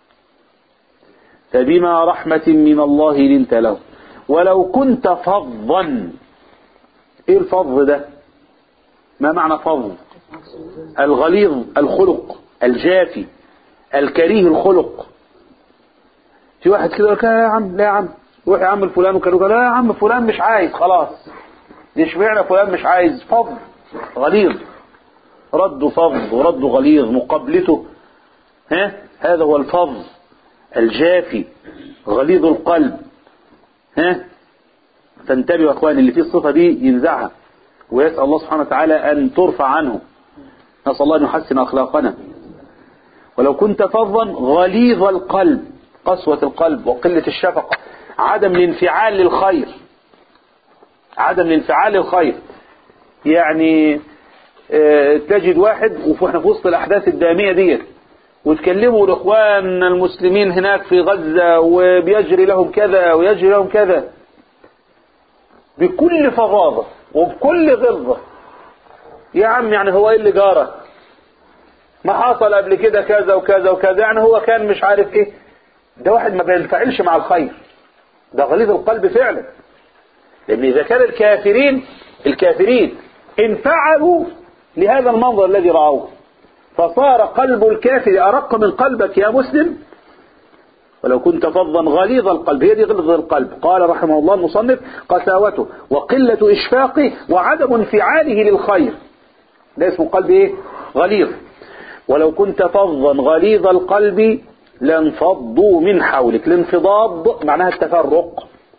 فبما رحمة من الله لنت له ولو كنت فظا ايه الفظ ده ما معنى فظ الغليظ الخلق الجافي الكريه الخلق في واحد كده يقول لك لا يا عم لا يا عم روح يا عم الفلان وكان يقول لا يا عم فلان مش عايز خلاص دي اشمعنى فلان مش عايز فظ غليظ رد فظ ورد غليظ مقابلته ها هذا هو الفظ الجافي غليظ القلب ها فانتبهوا يا اخواني اللي فيه الصفه دي ينزعها ويسال الله سبحانه وتعالى ان ترفع عنه نسال الله ان يحسن اخلاقنا ولو كنت فظا غليظ القلب قسوة القلب وقلة الشفقة عدم الانفعال للخير عدم الانفعال للخير يعني اه تجد واحد واحنا في وسط الاحداث الدامية ديت وتكلموا الاخوان المسلمين هناك في غزة وبيجري لهم كذا ويجري لهم كذا بكل فظاظة وبكل غلظة يا عم يعني هو ايه اللي جارك ما حصل قبل كده كذا وكذا وكذا يعني هو كان مش عارف ايه ده واحد ما بينفعلش مع الخير ده غليظ القلب فعلا لان اذا كان الكافرين الكافرين انفعلوا لهذا المنظر الذي رأوه فصار قلب الكافر أرق من قلبك يا مسلم ولو كنت فظا غليظ القلب هي دي غلظ القلب قال رحمه الله المصنف قساوته وقلة إشفاقه وعدم انفعاله للخير ده اسمه قلب ايه غليظ ولو كنت فظا غليظ القلب لانفضوا من حولك الانفضاض معناها التفرق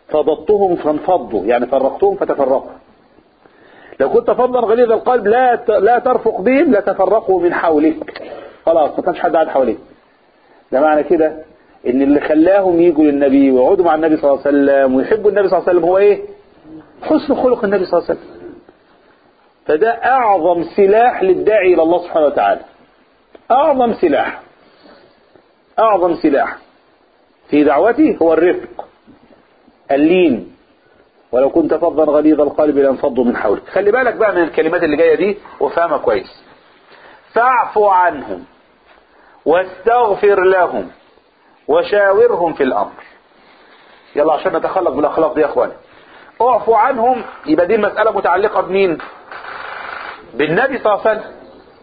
فضضتهم فانفضوا يعني فرقتهم فتفرقوا لو كنت فضلا غليظ القلب لا ت- لا ترفق بهم لتفرقوا من حولك خلاص ما كانش حد قاعد حواليك ده معنى كده ان اللي خلاهم يجوا للنبي ويقعدوا مع النبي صلى الله عليه وسلم ويحبوا النبي صلى الله عليه وسلم هو ايه حسن خلق النبي صلى الله عليه وسلم فده اعظم سلاح للداعي الى الله سبحانه وتعالى اعظم سلاح اعظم سلاح في دعوته هو الرفق اللين ولو كنت فظا غليظ القلب لانفضوا من حولك خلي بالك بقى من الكلمات اللي جايه دي وفهمها كويس فاعف عنهم واستغفر لهم وشاورهم في الامر يلا عشان نتخلق بالاخلاق دي يا اخواني اعفوا عنهم يبقى دي المساله متعلقه بمين بالنبي صلى الله عليه وسلم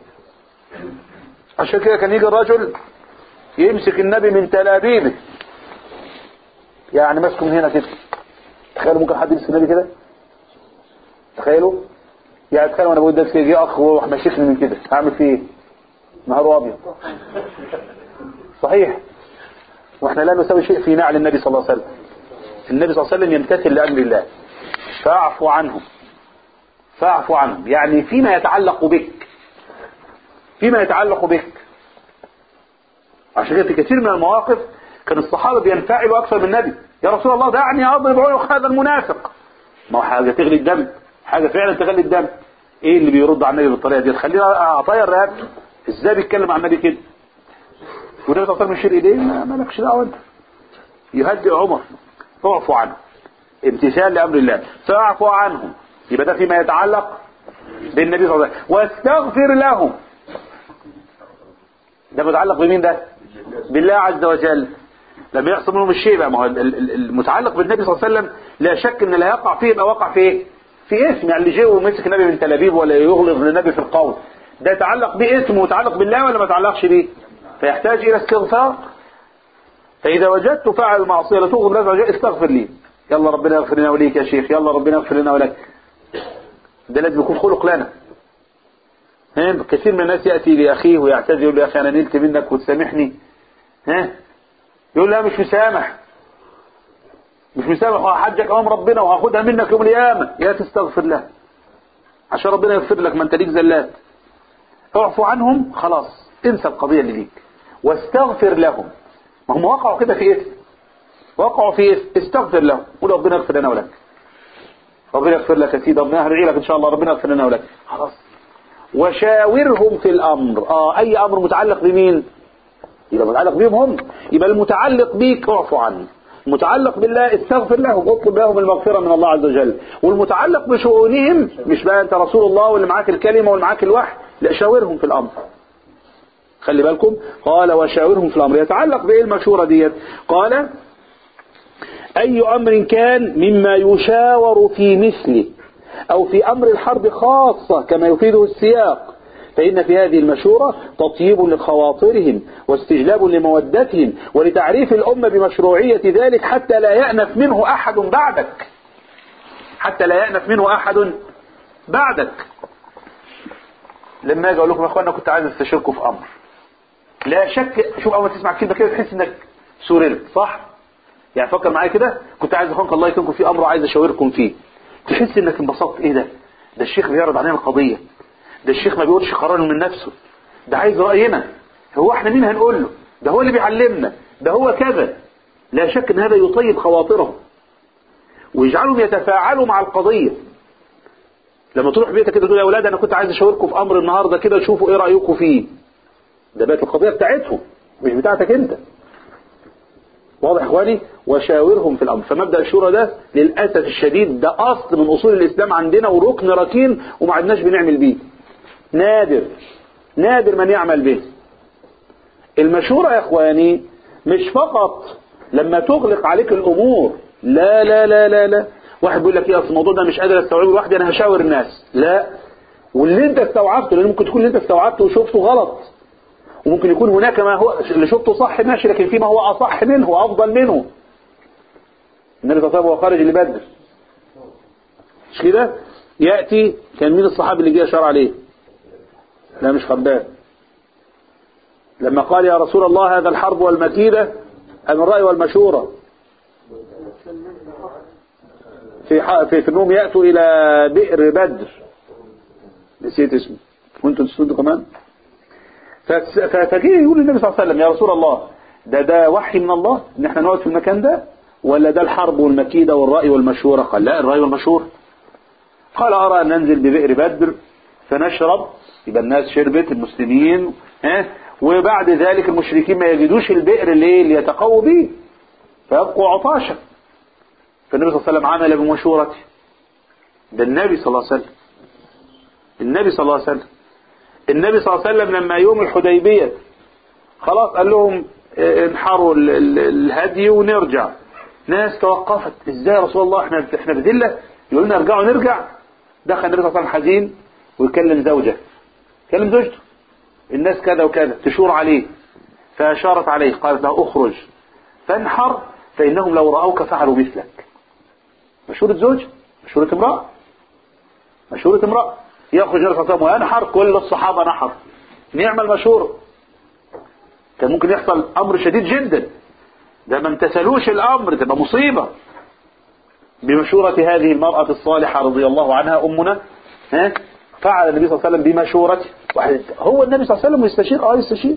عشان كده كان يجي الرجل يمسك النبي من تلابيبه يعني ماسكه من هنا كده تخيلوا ممكن حد يمسك النبي كده تخيلوا يعني تخيلوا وانا بقول ده كده جه اخ وراح ماسكني من كده هعمل فيه ايه نهار ابيض صحيح واحنا لا نسوي شيء في نعل النبي صلى الله عليه وسلم النبي صلى الله عليه وسلم يمتثل لامر الله فاعفو عنهم فاعفو عنهم يعني فيما يتعلق بك فيما يتعلق بك عشان كده في كثير من المواقف كان الصحابة بينفعلوا أكثر من النبي يا رسول الله دعني أضرب عنق هذا المنافق ما هو حاجة تغلي الدم حاجة فعلا تغلي الدم ايه اللي بيرد على النبي بالطريقة دي خلينا اطير رقبته ازاي بيتكلم عن النبي كده والنبي صلى الله عليه وسلم يشير ايديه ما مالكش دعوه انت يهدئ عمر اعفو عنه امتثال لامر الله فاعفو عنهم يبقى ده فيما يتعلق بالنبي صلى الله عليه وسلم واستغفر لهم ده متعلق بمين ده بالله عز وجل لما يحصل منهم الشيء بقى ما هو ال- ال- المتعلق بالنبي صلى الله عليه وسلم لا شك ان اللي هيقع فيه يبقى وقع في ايه في اسم يعني اللي جه ومسك النبي من تلابيب ولا يغلظ للنبي في القول ده يتعلق باسم ومتعلق بالله ولا ما يتعلقش بيه فيحتاج الى استغفار فاذا وجدت فاعل معصيه لا تغضب الله عز وجل استغفر لي يلا ربنا يغفر لنا وليك يا شيخ يلا ربنا يغفر لنا ولك ده لازم يكون خلق لنا ها كثير من الناس ياتي لاخيه ويعتذر يقول له يا اخي انا نلت منك وتسامحني ها يقول لا مش مسامح مش مسامح وهحجك امام ربنا وهاخدها منك يوم القيامه يا تستغفر له عشان ربنا يغفر لك ما انت ليك زلات اعفو عنهم خلاص انسى القضيه اللي ليك واستغفر لهم ما هم وقعوا كده في اثم وقعوا في اثم استغفر لهم قول ربنا يغفر لنا ولك ربنا يغفر لك يا سيدي ربنا هدعي لك ان شاء الله ربنا يغفر لنا ولك خلاص وشاورهم في الامر اه اي امر متعلق بمين يبقى متعلق بيهم هم يبقى المتعلق بيك اعفو عنه المتعلق بالله استغفر لهم اطلب لهم المغفرة من الله عز وجل والمتعلق بشؤونهم مش بقى انت رسول الله واللي معاك الكلمة واللي معاك الوحي لا شاورهم في الامر خلي بالكم قال وشاورهم في الامر يتعلق بايه المشورة ديت قال اي امر كان مما يشاور في مثله او في امر الحرب خاصة كما يفيده السياق فإن في هذه المشورة تطيب لخواطرهم واستجلاب لمودتهم ولتعريف الأمة بمشروعية ذلك حتى لا يأنف منه أحد بعدك حتى لا يأنف منه أحد بعدك لما أجي أقول لكم يا أخوانا كنت عايز استشيركم في أمر لا شك شوف أول ما تسمع كلمة كده تحس إنك سررت صح؟ يعني فكر معايا كده كنت عايز أخوانك الله يكرمكم في أمر وعايز أشاوركم فيه تحس إنك انبسطت إيه ده؟ ده الشيخ بيعرض علينا القضية ده الشيخ ما بيقولش قرار من نفسه ده عايز رأينا هو احنا مين هنقول له ده هو اللي بيعلمنا ده هو كذا لا شك ان هذا يطيب خواطرهم ويجعلهم يتفاعلوا مع القضية لما تروح بيتك كده تقول يا اولاد انا كنت عايز اشاوركم في امر النهارده كده شوفوا ايه رايكم فيه ده بقت القضيه بتاعتهم مش بتاعتك انت واضح يا اخواني وشاورهم في الامر فمبدا الشورى ده للاسف الشديد ده اصل من اصول الاسلام عندنا وركن ركين وما عدناش بنعمل بيه نادر نادر من يعمل به المشورة يا اخواني مش فقط لما تغلق عليك الامور لا لا لا لا لا واحد بيقول لك ايه اصل الموضوع ده مش قادر استوعبه لوحدي انا هشاور الناس لا واللي انت استوعبته لان ممكن تكون اللي انت استوعبته وشفته غلط وممكن يكون هناك ما هو اللي شفته صح ماشي لكن في ما هو اصح منه وافضل منه النبي صلى الله عليه وسلم وهو خارج لبدر مش كده ياتي كان مين الصحابي اللي جه اشار عليه لا مش خباب لما قال يا رسول الله هذا الحرب والمكيدة أم الرأي والمشورة في ح- في, في انهم ياتوا الى بئر بدر نسيت اسمه وانتوا تسودوا كمان فس- ف- فجه يقول النبي صلى الله عليه وسلم يا رسول الله ده ده وحي من الله ان احنا نقعد في المكان ده ولا ده الحرب والمكيدة والرأي والمشورة قال لا الرأي والمشورة قال أرى أن ننزل ببئر بدر فنشرب يبقى الناس شربت المسلمين ها وبعد ذلك المشركين ما يجدوش البئر اللي اللي يتقووا به فيبقوا عطاشا فالنبي صلى الله عليه وسلم عمل بمشورته ده النبي صلى الله عليه وسلم النبي صلى الله عليه وسلم النبي صلى الله عليه وسلم لما يوم الحديبية خلاص قال لهم اه، انحروا ال- ال- الهدي ونرجع ناس توقفت ازاي يا رسول الله احنا احنا بذله يقول لنا ارجعوا نرجع دخل النبي صلى الله عليه وسلم حزين ويكلم زوجه يكلم زوجته الناس كذا وكذا تشور عليه فاشارت عليه قالت له اخرج فانحر فانهم لو راوك فعلوا مثلك مشورة زوج مشورة امرأة مشورة امرأة يخرج النبي صلى الله عليه وسلم وينحر كل الصحابة نحر نعم المشورة كان ممكن يحصل امر شديد جدا ده ما امتثلوش الامر تبقى مصيبة بمشورة هذه المرأة الصالحة رضي الله عنها امنا ها فعل النبي صلى الله عليه وسلم بمشورته واحد هو النبي صلى الله عليه وسلم يستشير اه يستشير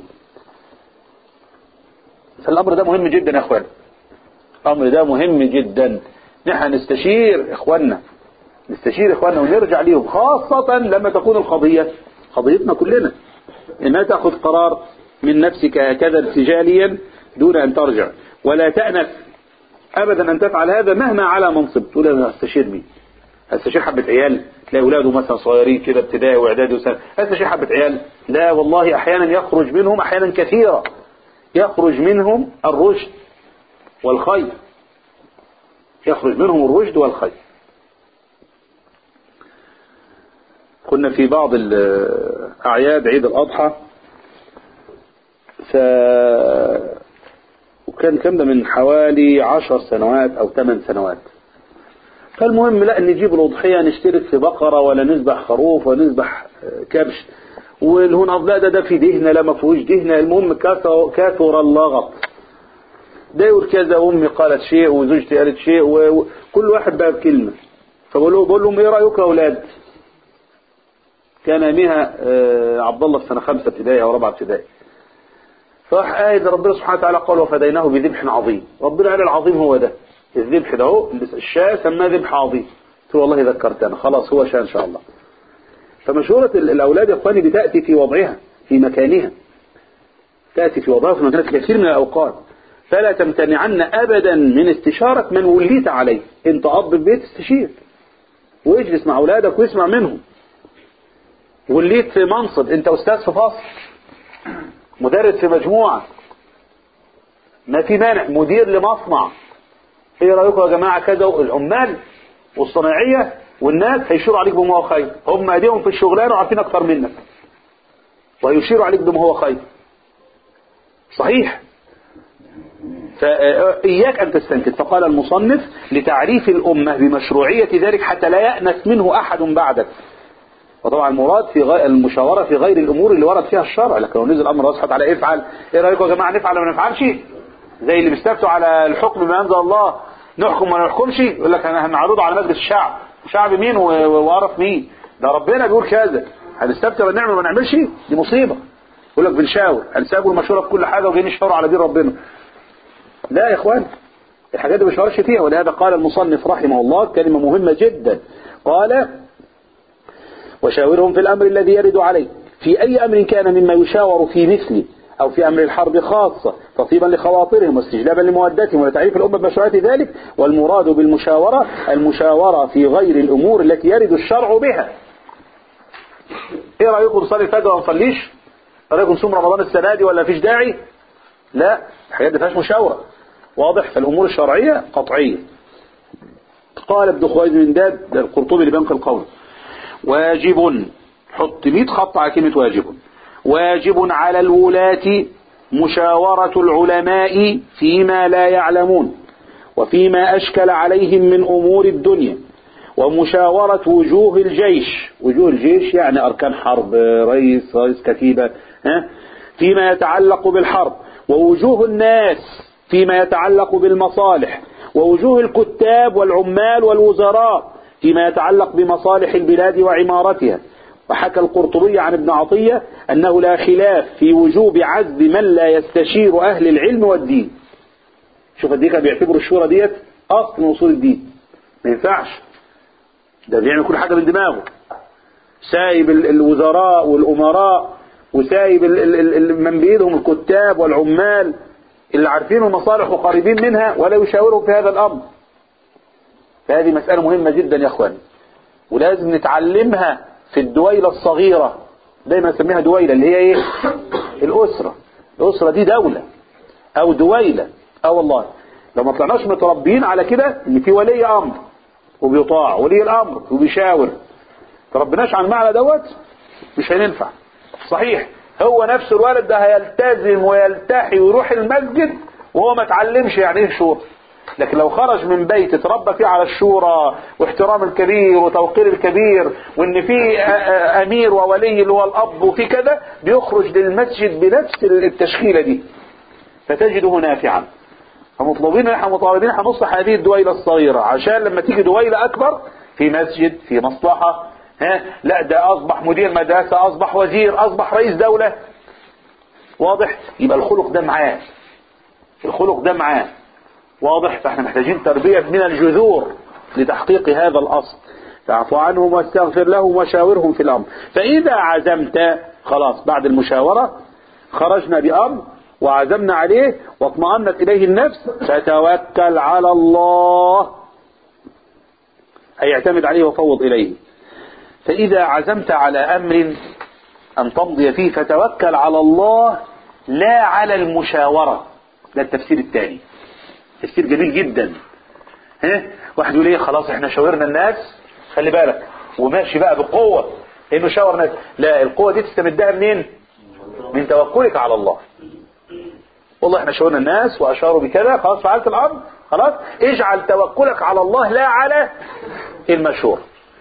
فالامر ده مهم جدا يا اخوان الامر ده مهم جدا نحن نستشير اخواننا نستشير اخواننا ونرجع ليهم خاصة لما تكون القضية قضيتنا كلنا انها تاخذ قرار من نفسك هكذا ارتجاليا دون ان ترجع ولا تأنف ابدا ان تفعل هذا مهما على منصب تقول انا هستشير مين هستشير حبة عيال تلاقي اولاده مثلا صغيرين كده ابتدائي واعدادي وسنة هستشير حبة عيال لا والله احيانا يخرج منهم احيانا كثيرة يخرج منهم الرشد والخير يخرج منهم الرشد والخير كنا في بعض الأعياد عيد الأضحى ف وكان كم ده من حوالي عشر سنوات أو ثمان سنوات فالمهم لا نجيب الأضحية نشترك في بقرة ولا نذبح خروف ولا نذبح كبش والهون لا ده ده في دهنة لا ما فيهوش دهنة المهم كثر, كثر اللغط ده يقول كذا أمي قالت شيء وزوجتي قالت شيء وكل واحد بقى بكلمة فبقول له بقول لهم ايه رأيكم يا أولاد كان يوميها آه، عبد الله في سنة خمسة ابتدائي أو رابعة ابتدائي فراح آية ربنا سبحانه وتعالى قال وفديناه بذبح عظيم ربنا قال العظيم هو ده الذبح ده هو الشاة سماه ذبح عظيم قلت له والله ذكرتنا خلاص هو شاء إن شاء الله فمشورة ال- الأولاد يا إخواني بتأتي في وضعها في مكانها تأتي في وضعها في مكانها في كثير من الأوقات فلا تمتنعن أبدا من استشارة من وليت عليه أنت أب في بيت استشير واجلس مع أولادك واسمع منهم وليت في منصب أنت أستاذ في فصل مدرس في مجموعة ما في مانع مدير لمصنع ايه رأيكم يا جماعة كذا العمال والصناعية والناس هيشيروا عليك بما هو خير هم ايديهم في الشغلانة وعارفين اكتر منك وهيشيروا عليك بما هو خير صحيح فإياك أن تستنكر فقال المصنف لتعريف الأمة بمشروعية ذلك حتى لا يأنس منه أحد بعدك وطبعا المراد في غير المشاورة في غير الأمور اللي ورد فيها الشرع لكن لو نزل أمر الله على افعل إيه رأيكم يا جماعة نفعل ولا ما نفعلش زي اللي بيستفتوا على الحكم بما أنزل الله نحكم ولا نحكمش يقول لك أنا هنعرضه على مجلس الشعب شعب مين و- و- وقرف مين ده ربنا بيقول كذا هنستفتي ولا نعمل ولا ما نعملش دي مصيبة يقول لك بنشاور هنسابوا المشورة في كل حاجة وجايين يشاوروا على دين ربنا لا يا اخوان الحاجات دي ما بيشاورش فيها ولهذا قال المصنف رحمه الله كلمة مهمة جدا قال وشاورهم في الأمر الذي يرد عليه في أي أمر كان مما يشاور في مثله أو في أمر الحرب خاصة تطيبا لخواطرهم واستجلابا لمودتهم ولتعريف الأمة بمشروعية ذلك والمراد بالمشاورة المشاورة في غير الأمور التي يرد الشرع بها ايه رأيكم نصلي الفجر ولا نصليش ايه رأيكم نصوم رمضان السنة دي ولا فيش داعي لا الحاجات دي فيهاش مشاورة واضح فالأمور الشرعية قطعية قال ابن خويز من داد ده القرطبي اللي بينقل القول واجب حط 100 خط على كلمة واجب واجب على الولاة مشاورة العلماء فيما لا يعلمون وفيما أشكل عليهم من أمور الدنيا ومشاورة وجوه الجيش وجوه الجيش يعني أركان حرب رئيس رئيس كتيبة ها فيما يتعلق بالحرب ووجوه الناس فيما يتعلق بالمصالح ووجوه الكتاب والعمال والوزراء فيما يتعلق بمصالح البلاد وعمارتها وحكى القرطبي عن ابن عطية أنه لا خلاف في وجوب عزل من لا يستشير أهل العلم والدين شوف دي كان بيعتبروا الشورى ديت أصل من أصول الدين ما ينفعش ده بيعمل كل حاجة من دماغه سايب ال- الوزراء والأمراء وسايب ال- ال- ال- من بيدهم الكتاب والعمال اللي عارفين المصالح وقريبين منها ولا يشاورهم في هذا الأمر فهذه مسألة مهمة جدا يا أخوان ولازم نتعلمها في الدويلة الصغيرة دايما نسميها دويلة اللي هي ايه الأسرة الأسرة دي دولة أو دويلة اه والله لو ما طلعناش متربيين على كده ان في ولي أمر وبيطاع ولي الأمر وبيشاور تربناش على المعنى دوت مش هينفع صحيح هو نفس الولد ده هيلتزم ويلتحي ويروح المسجد وهو ما اتعلمش يعني ايه شورى لكن لو خرج من بيت اتربى فيه على الشورى واحترام الكبير وتوقير الكبير وان في امير وولي اللي هو الاب وفي كذا بيخرج للمسجد بنفس التشكيله دي فتجده نافعا فمطلوبين احنا مطالبين هنصلح هذه الدويله الصغيره عشان لما تيجي دويله اكبر في مسجد في مصلحه ها لا ده اصبح مدير مدرسه اصبح وزير اصبح رئيس دوله واضح يبقى الخلق ده معاه الخلق ده معاه واضح فاحنا محتاجين تربية من الجذور لتحقيق هذا الأصل فاعف عنهم واستغفر لهم وشاورهم في الأمر فإذا عزمت خلاص بعد المشاورة خرجنا بأمر وعزمنا عليه واطمأنت إليه النفس فتوكل على الله أي اعتمد عليه وفوض إليه فإذا عزمت على أمر أن تمضي فيه فتوكل على الله لا على المشاورة ده التفسير الثاني تفسير جميل جدا ها واحد يقول ايه خلاص احنا شاورنا الناس خلي بالك وماشي بقى بقوة انه شاور ناس لا القوة دي تستمدها منين من توكلك على الله والله احنا شاورنا الناس واشاروا بكذا خلاص فعلت الامر خلاص اجعل توكلك على الله لا على المشهور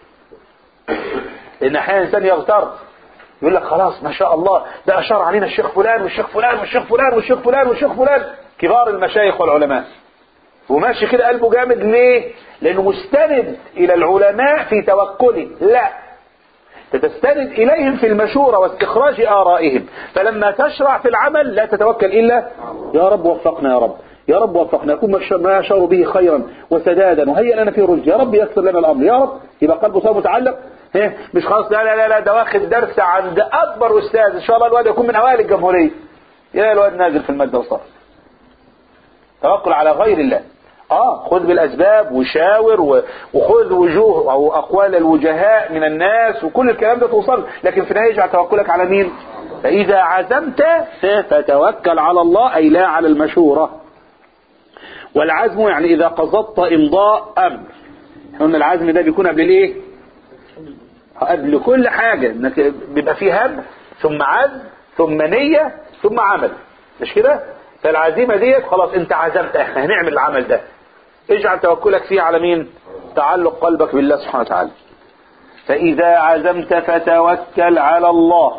لان احيانا الانسان يغتر يقول لك خلاص ما شاء الله ده اشار علينا الشيخ فلان والشيخ فلان والشيخ فلان والشيخ فلان والشيخ فلان كبار المشايخ والعلماء وماشي كده قلبه جامد ليه لانه مستند الى العلماء في توكله لا تستند اليهم في المشورة واستخراج ارائهم فلما تشرع في العمل لا تتوكل الا يا رب وفقنا يا رب يا رب وفقنا يكون ما يشعر به خيرا وسدادا وهيئ لنا فيه رشد يا رب يسر لنا الامر يا رب يبقى قلبه صار متعلق إيه؟ مش خلاص لا لا لا لا ده واخد درس عند اكبر استاذ ان شاء الله الواد يكون من اوائل الجمهوريه يا الواد نازل في الماده وصار توكل على غير الله اه خذ بالاسباب وشاور و- وخذ وجوه او اقوال الوجهاء من الناس وكل الكلام ده توصل لكن في النهايه اجعل توكلك على مين فاذا عزمت فتوكل على الله اي لا على المشوره والعزم يعني اذا قصدت امضاء امر احنا قلنا العزم ده بيكون قبل الايه قبل كل حاجه انك بيبقى فيه هم ثم عزم ثم نيه ثم عمل مش كده فالعزيمه ديت خلاص انت عزمت احنا هنعمل العمل ده اجعل توكلك فيه على مين تعلق قلبك بالله سبحانه وتعالى فإذا عزمت فتوكل على الله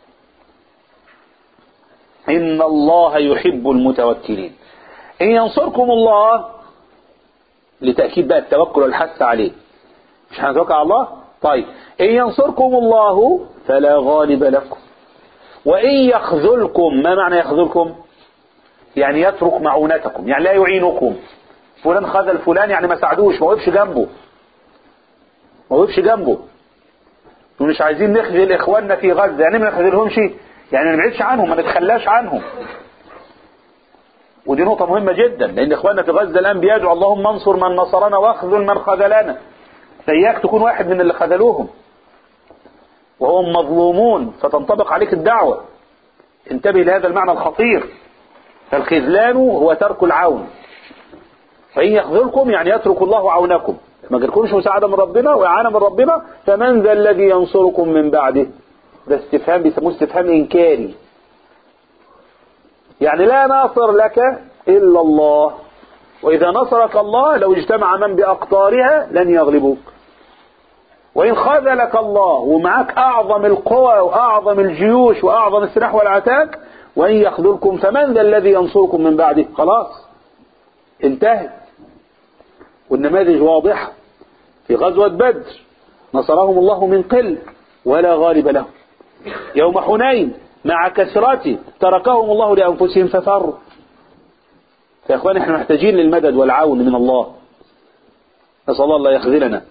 إن الله يحب المتوكلين إن ينصركم الله لتأكيد بقى التوكل والحث عليه مش هنتوكل على الله طيب إن ينصركم الله فلا غالب لكم وإن يخذلكم ما معنى يخذلكم يعني يترك معونتكم يعني لا يعينكم فلان خذل فلان يعني ما ساعدوش ما وقفش جنبه ما وقفش جنبه ومش عايزين نخذل اخواننا في غزة يعني ما نخذلهمش يعني ما نبعدش عنهم ما نتخلاش عنهم ودي نقطة مهمة جدا لأن إخواننا في غزة الآن بيدعوا اللهم انصر من نصرنا واخذل من خذلنا فإياك تكون واحد من اللي خذلوهم وهم مظلومون فتنطبق عليك الدعوة انتبه لهذا المعنى الخطير فالخذلان هو ترك العون فإن يخذلكم يعني يترك الله عونكم ما جالكمش مساعدة من ربنا وإعانة من ربنا فمن ذا الذي ينصركم من بعده ده استفهام بيسموه استفهام إنكاري يعني لا ناصر لك إلا الله وإذا نصرك الله لو اجتمع من بأقطارها لن يغلبوك وإن خذلك الله ومعك أعظم القوى وأعظم الجيوش وأعظم السلاح والعتاك وإن يخذلكم فمن ذا الذي ينصركم من بعده خلاص انتهت والنماذج واضحة في غزوة بدر نصرهم الله من قل ولا غالب لهم يوم حنين مع كثرته تركهم الله لأنفسهم ففروا يا اخوان احنا محتاجين للمدد والعون من الله نسأل الله لا يخذلنا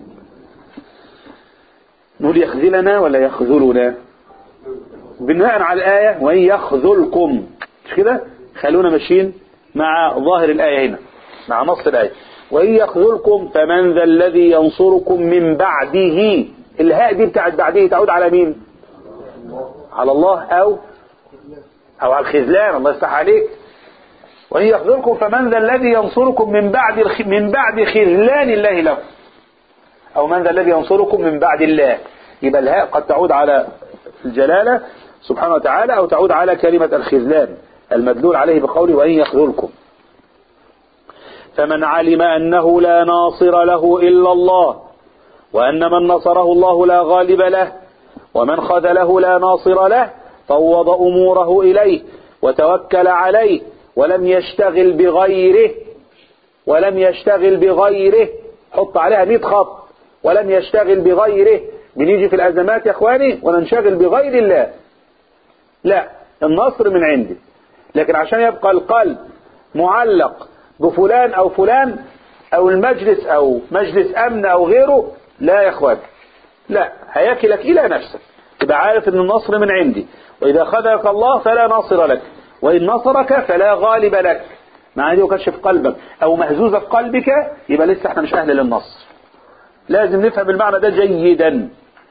نقول يخذلنا ولا يخذلنا بناء على الآية وإن يخذلكم مش كده خلونا ماشيين مع ظاهر الآية هنا مع نص الآية وإن يخذلكم فمن ذا الذي ينصركم من بعده الهاء دي بتاعت بعده تعود على مين على الله أو أو على الخذلان الله يفتح عليك وإن يخذلكم فمن ذا الذي ينصركم من بعد الخ... من بعد خذلان الله له أو من ذا الذي ينصركم من بعد الله يبقى الهاء قد تعود على الجلالة سبحانه وتعالى أو تعود على كلمة الخذلان المدلول عليه بقوله وإن يخذلكم فمن علم أنه لا ناصر له إلا الله وأن من نصره الله لا غالب له ومن خذله لا ناصر له فوض أموره إليه وتوكل عليه ولم يشتغل بغيره ولم يشتغل بغيره حط عليها 100 خط ولم يشتغل بغيره بنيجي في الأزمات يا إخواني وننشغل بغير الله لا النصر من عندي لكن عشان يبقى القلب معلق بفلان أو فلان أو المجلس أو مجلس أمن أو غيره لا يا إخوان لا هيكلك إلى نفسك تبقى عارف أن النصر من عندي وإذا خذلك الله فلا ناصر لك وإن نصرك فلا غالب لك مع دي وكشف قلبك أو مهزوزة في قلبك يبقى لسه احنا مش أهل للنصر لازم نفهم المعنى ده جيدا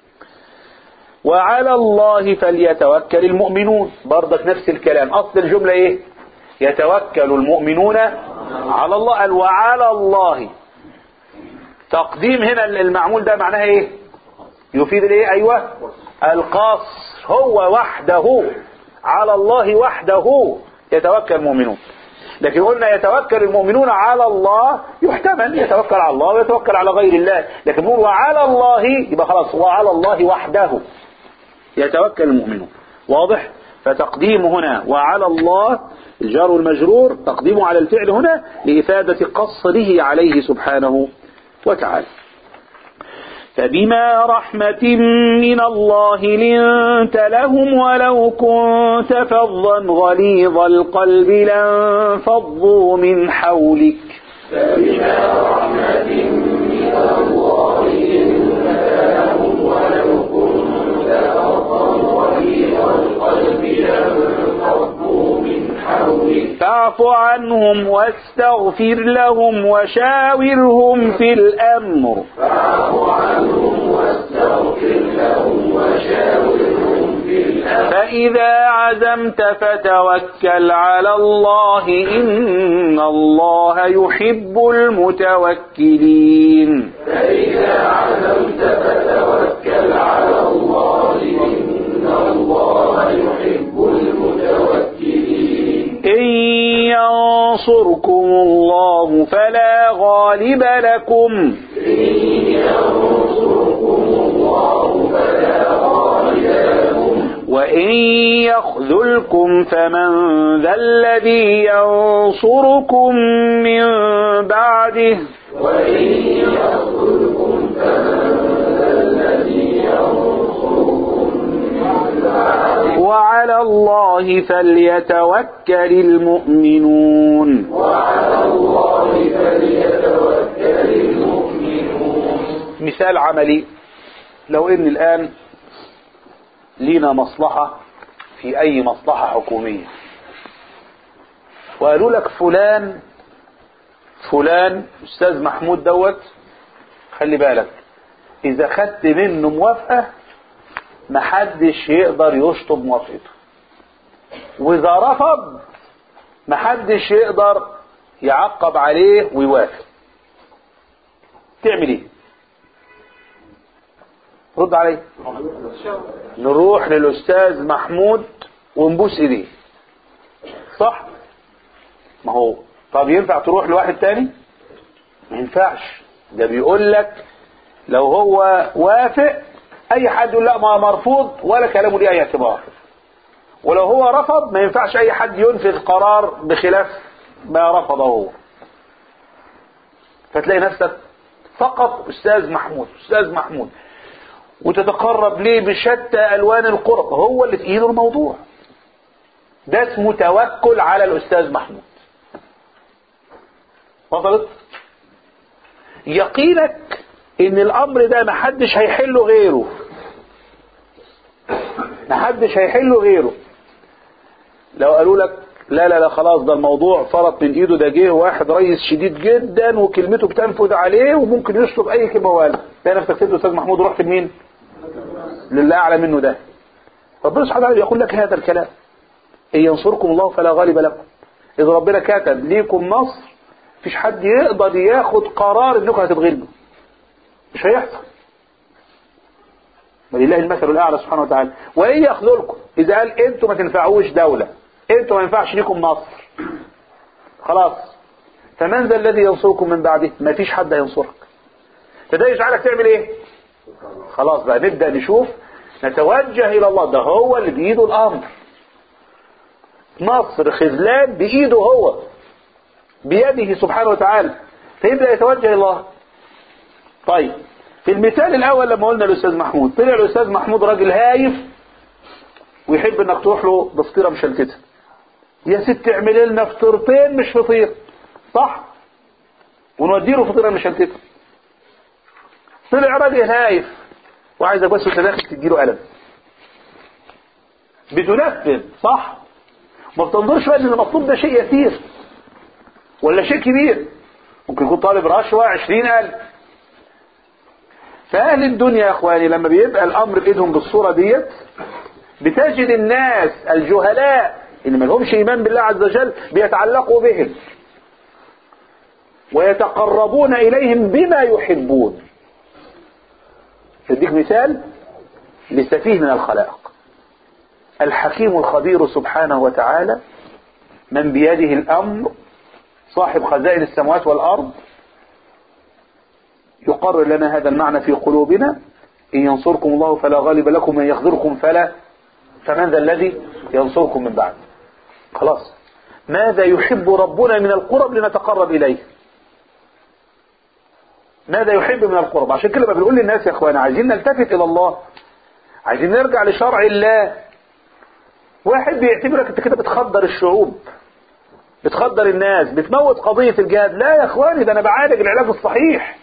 وعلى الله فليتوكل المؤمنون برضك نفس الكلام أصل الجملة إيه يتوكل المؤمنون على الله قال وعلى الله تقديم هنا المعمول ده معناها ايه يفيد الايه ايوه القصر هو وحده على الله وحده يتوكل المؤمنون لكن قلنا يتوكل المؤمنون على الله يحتمل يتوكل على الله ويتوكل على غير الله لكن نقول وعلى الله يبقى خلاص وعلى الله وحده يتوكل المؤمنون واضح فتقديم هنا وعلى الله الجار والمجرور تقديمه على الفعل هنا لإفادة قصره عليه سبحانه وتعالى فبما رحمة من الله لنت لهم ولو كنت فظا غليظ القلب لانفضوا من حولك فبما رحمة من الله لنت لهم ولو كنت فظا غليظ القلب لانفضوا من حولك فاعف عنهم واستغفر لهم وشاورهم في الأمر فاعف عنهم واستغفر لهم وشاورهم في الأمر فإذا عزمت فتوكل على الله إن الله يحب المتوكلين فإذا عزمت فتوكل على الله إن الله يحب المتوكلين إن ينصركم الله فلا غالب لكم إن ينصركم الله فلا غالب لكم وإن يخذلكم فمن ذا الذي ينصركم من بعده وإن يخذلكم فمن ذا الذي ينصركم من بعده وعلى الله فليتوكل المؤمنون وعلى الله فليتوكل المؤمنون مثال عملي لو ان الان لينا مصلحة في اي مصلحة حكومية وقالوا لك فلان فلان استاذ محمود دوت خلي بالك اذا خدت منه موافقة محدش يقدر يشطب موافقته واذا رفض محدش يقدر يعقب عليه ويوافق تعمل ايه رد علي نروح للاستاذ محمود ونبوس ايديه صح ما هو طب ينفع تروح لواحد تاني ما ينفعش ده بيقول لك لو هو وافق اي حد يقول لا ما مرفوض ولا كلامه ليه اي اعتبار ولو هو رفض ما ينفعش اي حد ينفذ قرار بخلاف ما رفضه هو فتلاقي نفسك فقط أستاذ محمود أستاذ محمود وتتقرب ليه بشتى ألوان القرب هو اللي في إيده الموضوع ده اسمه توكل على الأستاذ محمود وصلت يقينك ان الامر ده محدش هيحله غيره محدش هيحله غيره لو قالوا لك لا لا لا خلاص ده الموضوع فرط من ايده ده جه واحد رئيس شديد جدا وكلمته بتنفذ عليه وممكن يشطب اي كلمه وقالها تلاقي نفسك سيد استاذ محمود رحت لمين؟ لله اعلى منه ده ربنا سبحانه وتعالى يقول لك هذا الكلام ان ينصركم الله فلا غالب لكم اذا ربنا كتب ليكم نصر مفيش حد يقدر ياخد قرار انكم هتتغلبوا مش هيحصل ولله المثل الاعلى سبحانه وتعالى وان يخذلكم اذا قال انتوا ما تنفعوش دوله انتوا ما ينفعش ليكم نصر خلاص فمن ذا الذي ينصركم من بعده ما فيش حد هينصرك فده يجعلك تعمل ايه خلاص بقى نبدا نشوف نتوجه الى الله ده هو اللي بايده الامر نصر خذلان بايده هو بيده سبحانه وتعالى فيبدا يتوجه الى الله طيب في المثال الاول لما قلنا الاستاذ محمود طلع الاستاذ محمود راجل هايف ويحب انك تروح له بفطيره مشلتته يا ست اعمل لنا فطيرتين مش فطير صح ونودي له فطيره مشلتته طلع راجل هايف وعايزك بس وانت داخل تديله قلم بتنفذ صح ما بتنظرش بقى ان المطلوب ده شيء يسير ولا شيء كبير ممكن يكون طالب رشوة عشرين ألف فأهل الدنيا يا أخواني لما بيبقى الأمر بإيدهم بالصورة ديت بتجد الناس الجهلاء اللي ما لهمش إيمان بالله عز وجل بيتعلقوا بهم ويتقربون إليهم بما يحبون أديك مثال لسفيه من الخلائق الحكيم الخبير سبحانه وتعالى من بيده الأمر صاحب خزائن السماوات والأرض يقرر لنا هذا المعنى في قلوبنا إن ينصركم الله فلا غالب لكم من يخذركم فلا فمن ذا الذي ينصركم من بعد خلاص ماذا يحب ربنا من القرب لنتقرب إليه ماذا يحب من القرب عشان كده بنقول للناس يا اخوانا عايزين نلتفت الى الله عايزين نرجع لشرع الله واحد بيعتبرك انت كده بتخدر الشعوب بتخدر الناس بتموت قضية الجهاد لا يا اخواني ده انا بعالج العلاج الصحيح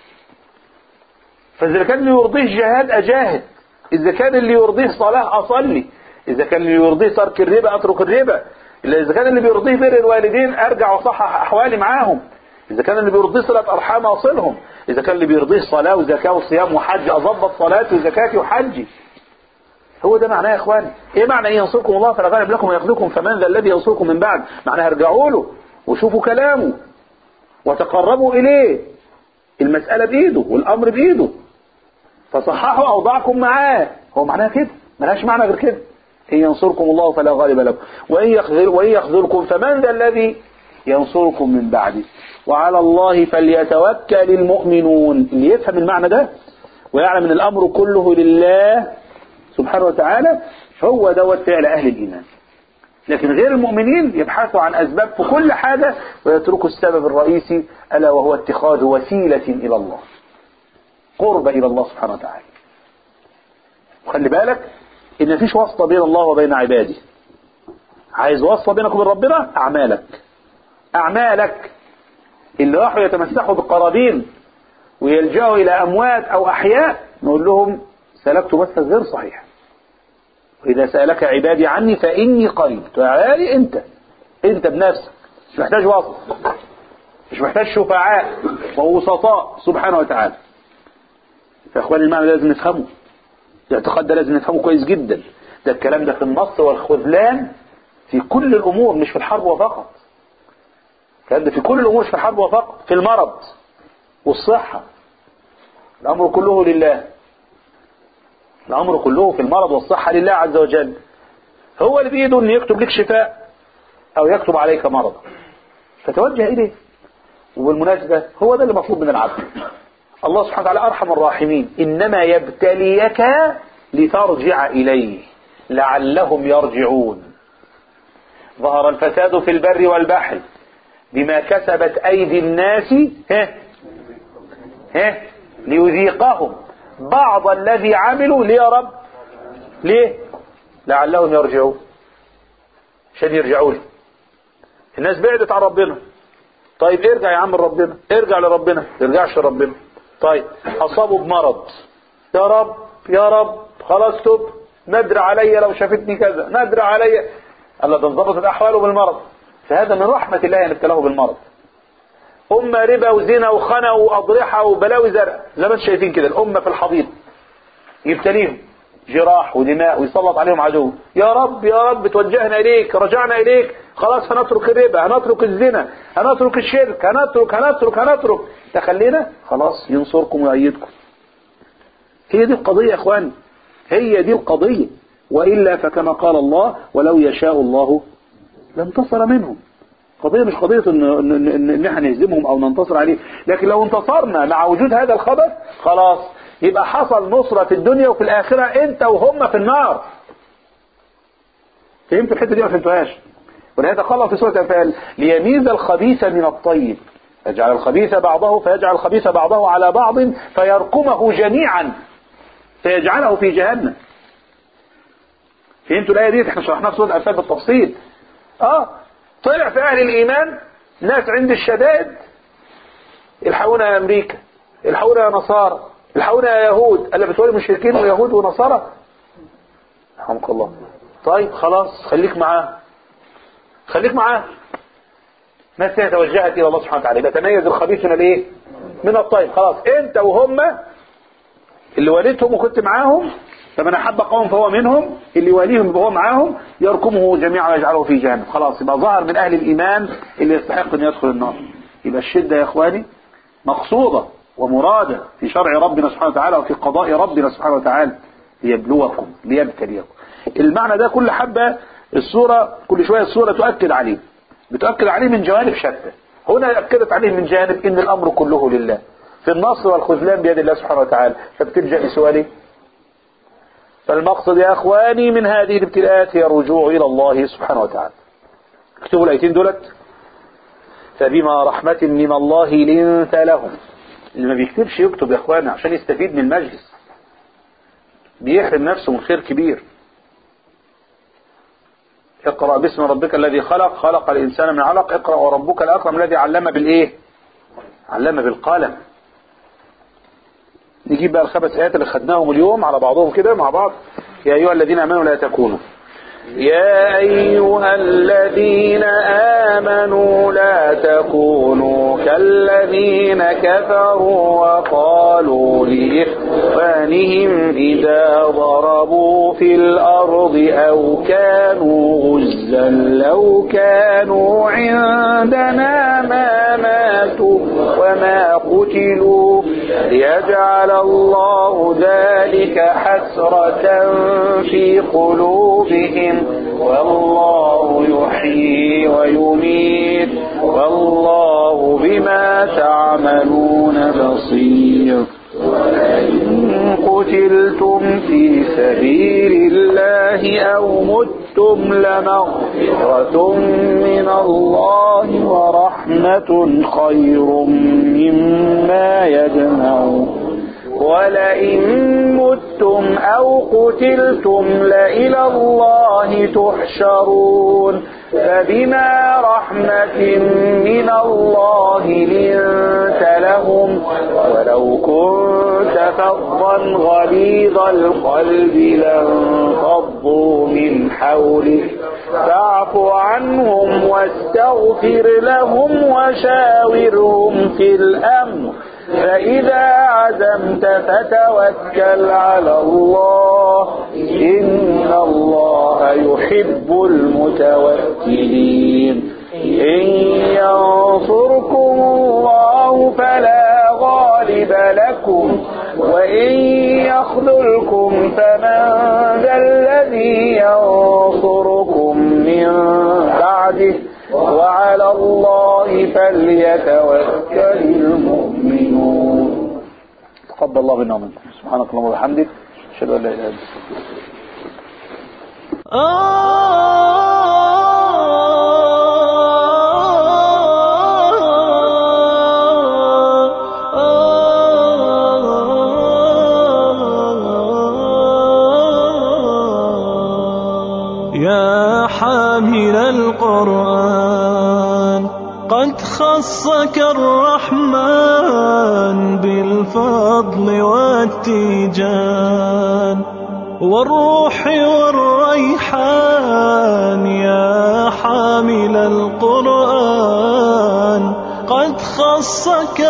فاذا كان اللي يرضيه الجهاد اجاهد اذا كان اللي يرضيه صلاة اصلي اذا كان اللي يرضيه ترك الربا اترك الربا اذا كان اللي بيرضيه بر الوالدين ارجع واصحح احوالي معاهم اذا كان اللي بيرضيه صلة ارحام اصلهم اذا كان اللي بيرضيه صلاة وزكاة وصيام وحج اظبط صلاتي وزكاتي وحجي هو ده معناه يا اخواني ايه معنى ان ينصركم الله فلا غالب لكم ويخذلكم فمن ذا الذي ينصركم من بعد معناها ارجعوا له وشوفوا كلامه وتقربوا اليه المسألة بايده والامر بايده فصححوا اوضاعكم معاه هو معناها كده ملهاش معنى غير كده ان ينصركم الله فلا غالب لكم وان يخذل وان يخذلكم فمن ذا الذي ينصركم من بعده وعلى الله فليتوكل المؤمنون اللي يفهم المعنى ده ويعلم ان الامر كله لله سبحانه وتعالى هو دوت فعل أهل الإيمان لكن غير المؤمنين يبحثوا عن أسباب في كل حاجة ويتركوا السبب الرئيسي ألا وهو اتخاذ وسيلة إلى الله قرب إلى الله سبحانه وتعالى وخلي بالك إن مفيش واسطة بين الله وبين عباده عايز واسطة بينك وبين ربنا أعمالك أعمالك اللي راحوا يتمسحوا بالقرابين ويلجأوا إلى أموات أو أحياء نقول لهم سلكت مسلك غير صحيح وإذا سألك عبادي عني فإني قريب تعالي أنت أنت بنفسك مش محتاج واسط مش محتاج شفعاء ووسطاء سبحانه وتعالى فإخواني المعنى لازم نفهمه الاعتقاد ده لازم نفهمه كويس جدا ده الكلام ده في النص والخذلان في كل الأمور مش في الحرب وفقط الكلام ده في كل الأمور مش في الحرب وفقط في المرض والصحة الأمر كله لله الأمر كله في المرض والصحة لله عز وجل هو اللي بإيده أن يكتب لك شفاء أو يكتب عليك مرض فتوجه إليه وبالمناسبة هو ده اللي مطلوب من العبد الله سبحانه وتعالى أرحم الراحمين إنما يبتليك لترجع إليه لعلهم يرجعون ظهر الفساد في البر والبحر بما كسبت أيدي الناس ها ليذيقهم بعض الذي عملوا ليه يا رب ليه لعلهم يرجعون عشان يرجعوا لي الناس بعدت عن ربنا طيب ارجع يا عم لربنا ارجع لربنا ترجعش لربنا طيب اصابوا بمرض يا رب يا رب خلاص تب ندر علي لو شافتني كذا ندر علي الله ده انضبطت احواله بالمرض فهذا من رحمة الله ان ابتلاه بالمرض أمة ربا وزنا وخنا وأضرحة وبلاوي زرع زي ما انتم شايفين كده الأمة في الحضيض يبتليهم جراح ودماء ويسلط عليهم عدو يا رب يا رب توجهنا إليك رجعنا إليك خلاص هنترك الربا هنترك الزنا هنترك الشرك هنترك هنترك هنترك تخلينا خلاص ينصركم ويأيدكم هي دي القضية يا اخوان هي دي القضية وإلا فكما قال الله ولو يشاء الله لانتصر منهم قضية مش قضية ان, إن, إن, إن احنا نهزمهم او ننتصر عليه لكن لو انتصرنا مع وجود هذا الخبر خلاص يبقى حصل نصرة في الدنيا وفي الآخرة انت وهم في النار فهمت الحتة دي ما فهمتوهاش ولهذا قال الله في سورة الأنفال ليميز الخبيث من الطيب يجعل الخبيث بعضه فيجعل الخبيث بعضه على بعض فيركمه جميعا فيجعله في جهنم فهمتوا الآية دي احنا شرحناها في سورة الأنفال بالتفصيل اه طلع في أهل الإيمان ناس عند الشدائد الحقونا يا أمريكا الحقونا يا نصارى الحقونا يا يهود ألا بتقولي مشركين ويهود ونصارى رحمك الله طيب خلاص خليك معاه خليك معاه ناس توجهت إلى الله سبحانه وتعالى يبقى تميز الخبيث من الايه من الطيب خلاص انت وهم اللي والدتهم وكنت معاهم فمن أحب قوم فهو منهم اللي واليهم يبقى هو معاهم يركمه جميعا ويجعله في جهنم خلاص يبقى ظهر من أهل الإيمان اللي يستحق أن يدخل النار يبقى الشدة يا إخواني مقصودة ومرادة في شرع ربنا سبحانه وتعالى وفي قضاء ربنا سبحانه وتعالى ليبلوكم ليبتليكم المعنى ده كل حبة الصورة كل شوية الصورة تؤكد عليه بتؤكد عليه من جوانب شتى هنا أكدت عليه من جانب إن الأمر كله لله في النصر والخذلان بيد الله سبحانه وتعالى فبتلجأ لسؤالي فالمقصد يا أخواني من هذه الابتلاءات هي الرجوع إلى الله سبحانه وتعالى اكتبوا الآيتين دولت فبما رحمة من الله لنت لهم اللي ما بيكتبش يكتب يا أخواني عشان يستفيد من المجلس بيحرم نفسه من خير كبير اقرأ باسم ربك الذي خلق خلق الإنسان من علق اقرأ وربك الأكرم الذي علم بالإيه علم بالقلم نجيب بقى الخمس آيات اللي خدناهم اليوم على بعضهم كده مع بعض يا أيها الذين آمنوا لا تكونوا يا أيها الذين آمنوا لا تكونوا كالذين كفروا وقالوا لإخوانهم إذا ضربوا في الأرض أو كانوا غزا لو كانوا عندنا ما ماتوا وما قتلوا ليجعل الله ذلك حسرة في قلوبهم والله يحيي ويميت والله بما تعملون بصير وإن قتلتم في سبيل الله أو متم لمغفرة من الله ورحمة خير مما يجمعون ولئن متم أو قتلتم لإلى الله تحشرون فبما رحمة من الله لنت لهم ولو كنت فظا غليظ القلب لانفضوا من حولك فاعف عنهم واستغفر لهم وشاورهم في الأمر فإذا عزمت فتوكل على الله إن الله يحب المتوكلين إن ينصركم الله فلا غالب لكم وإن يخذلكم فمن ذا الذي ينصركم من بعده وعلى الله فليتوكل المؤمنون تقبل الله منا ومنكم سبحانك اللهم وبحمدك اشهد ان لا اله الا انت آه يا حامل القرآن قد خصك الرحمن بالفضل والتيجان والروح والريحان يا حامل القرآن قد خصك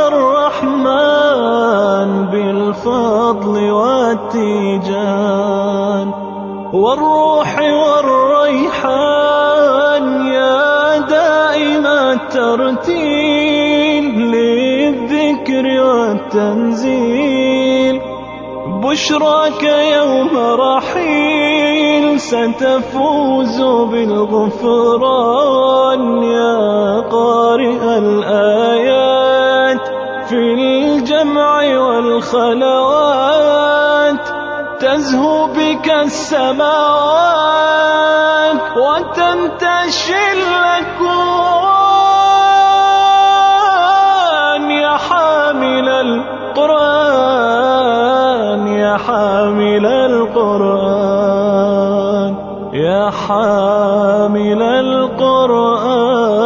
الرحمن بالفضل والتيجان والروح والريحان يا دائم الترتيل للذكر والتنزيل بشراك يوم رحيل ستفوز بالغفران يا قارئ الآيات في الجمع والخلوات تزهو بك السماوات وتنتشي الأكوان يا حامل القرآن يا حامل القرآن يا حامل القرآن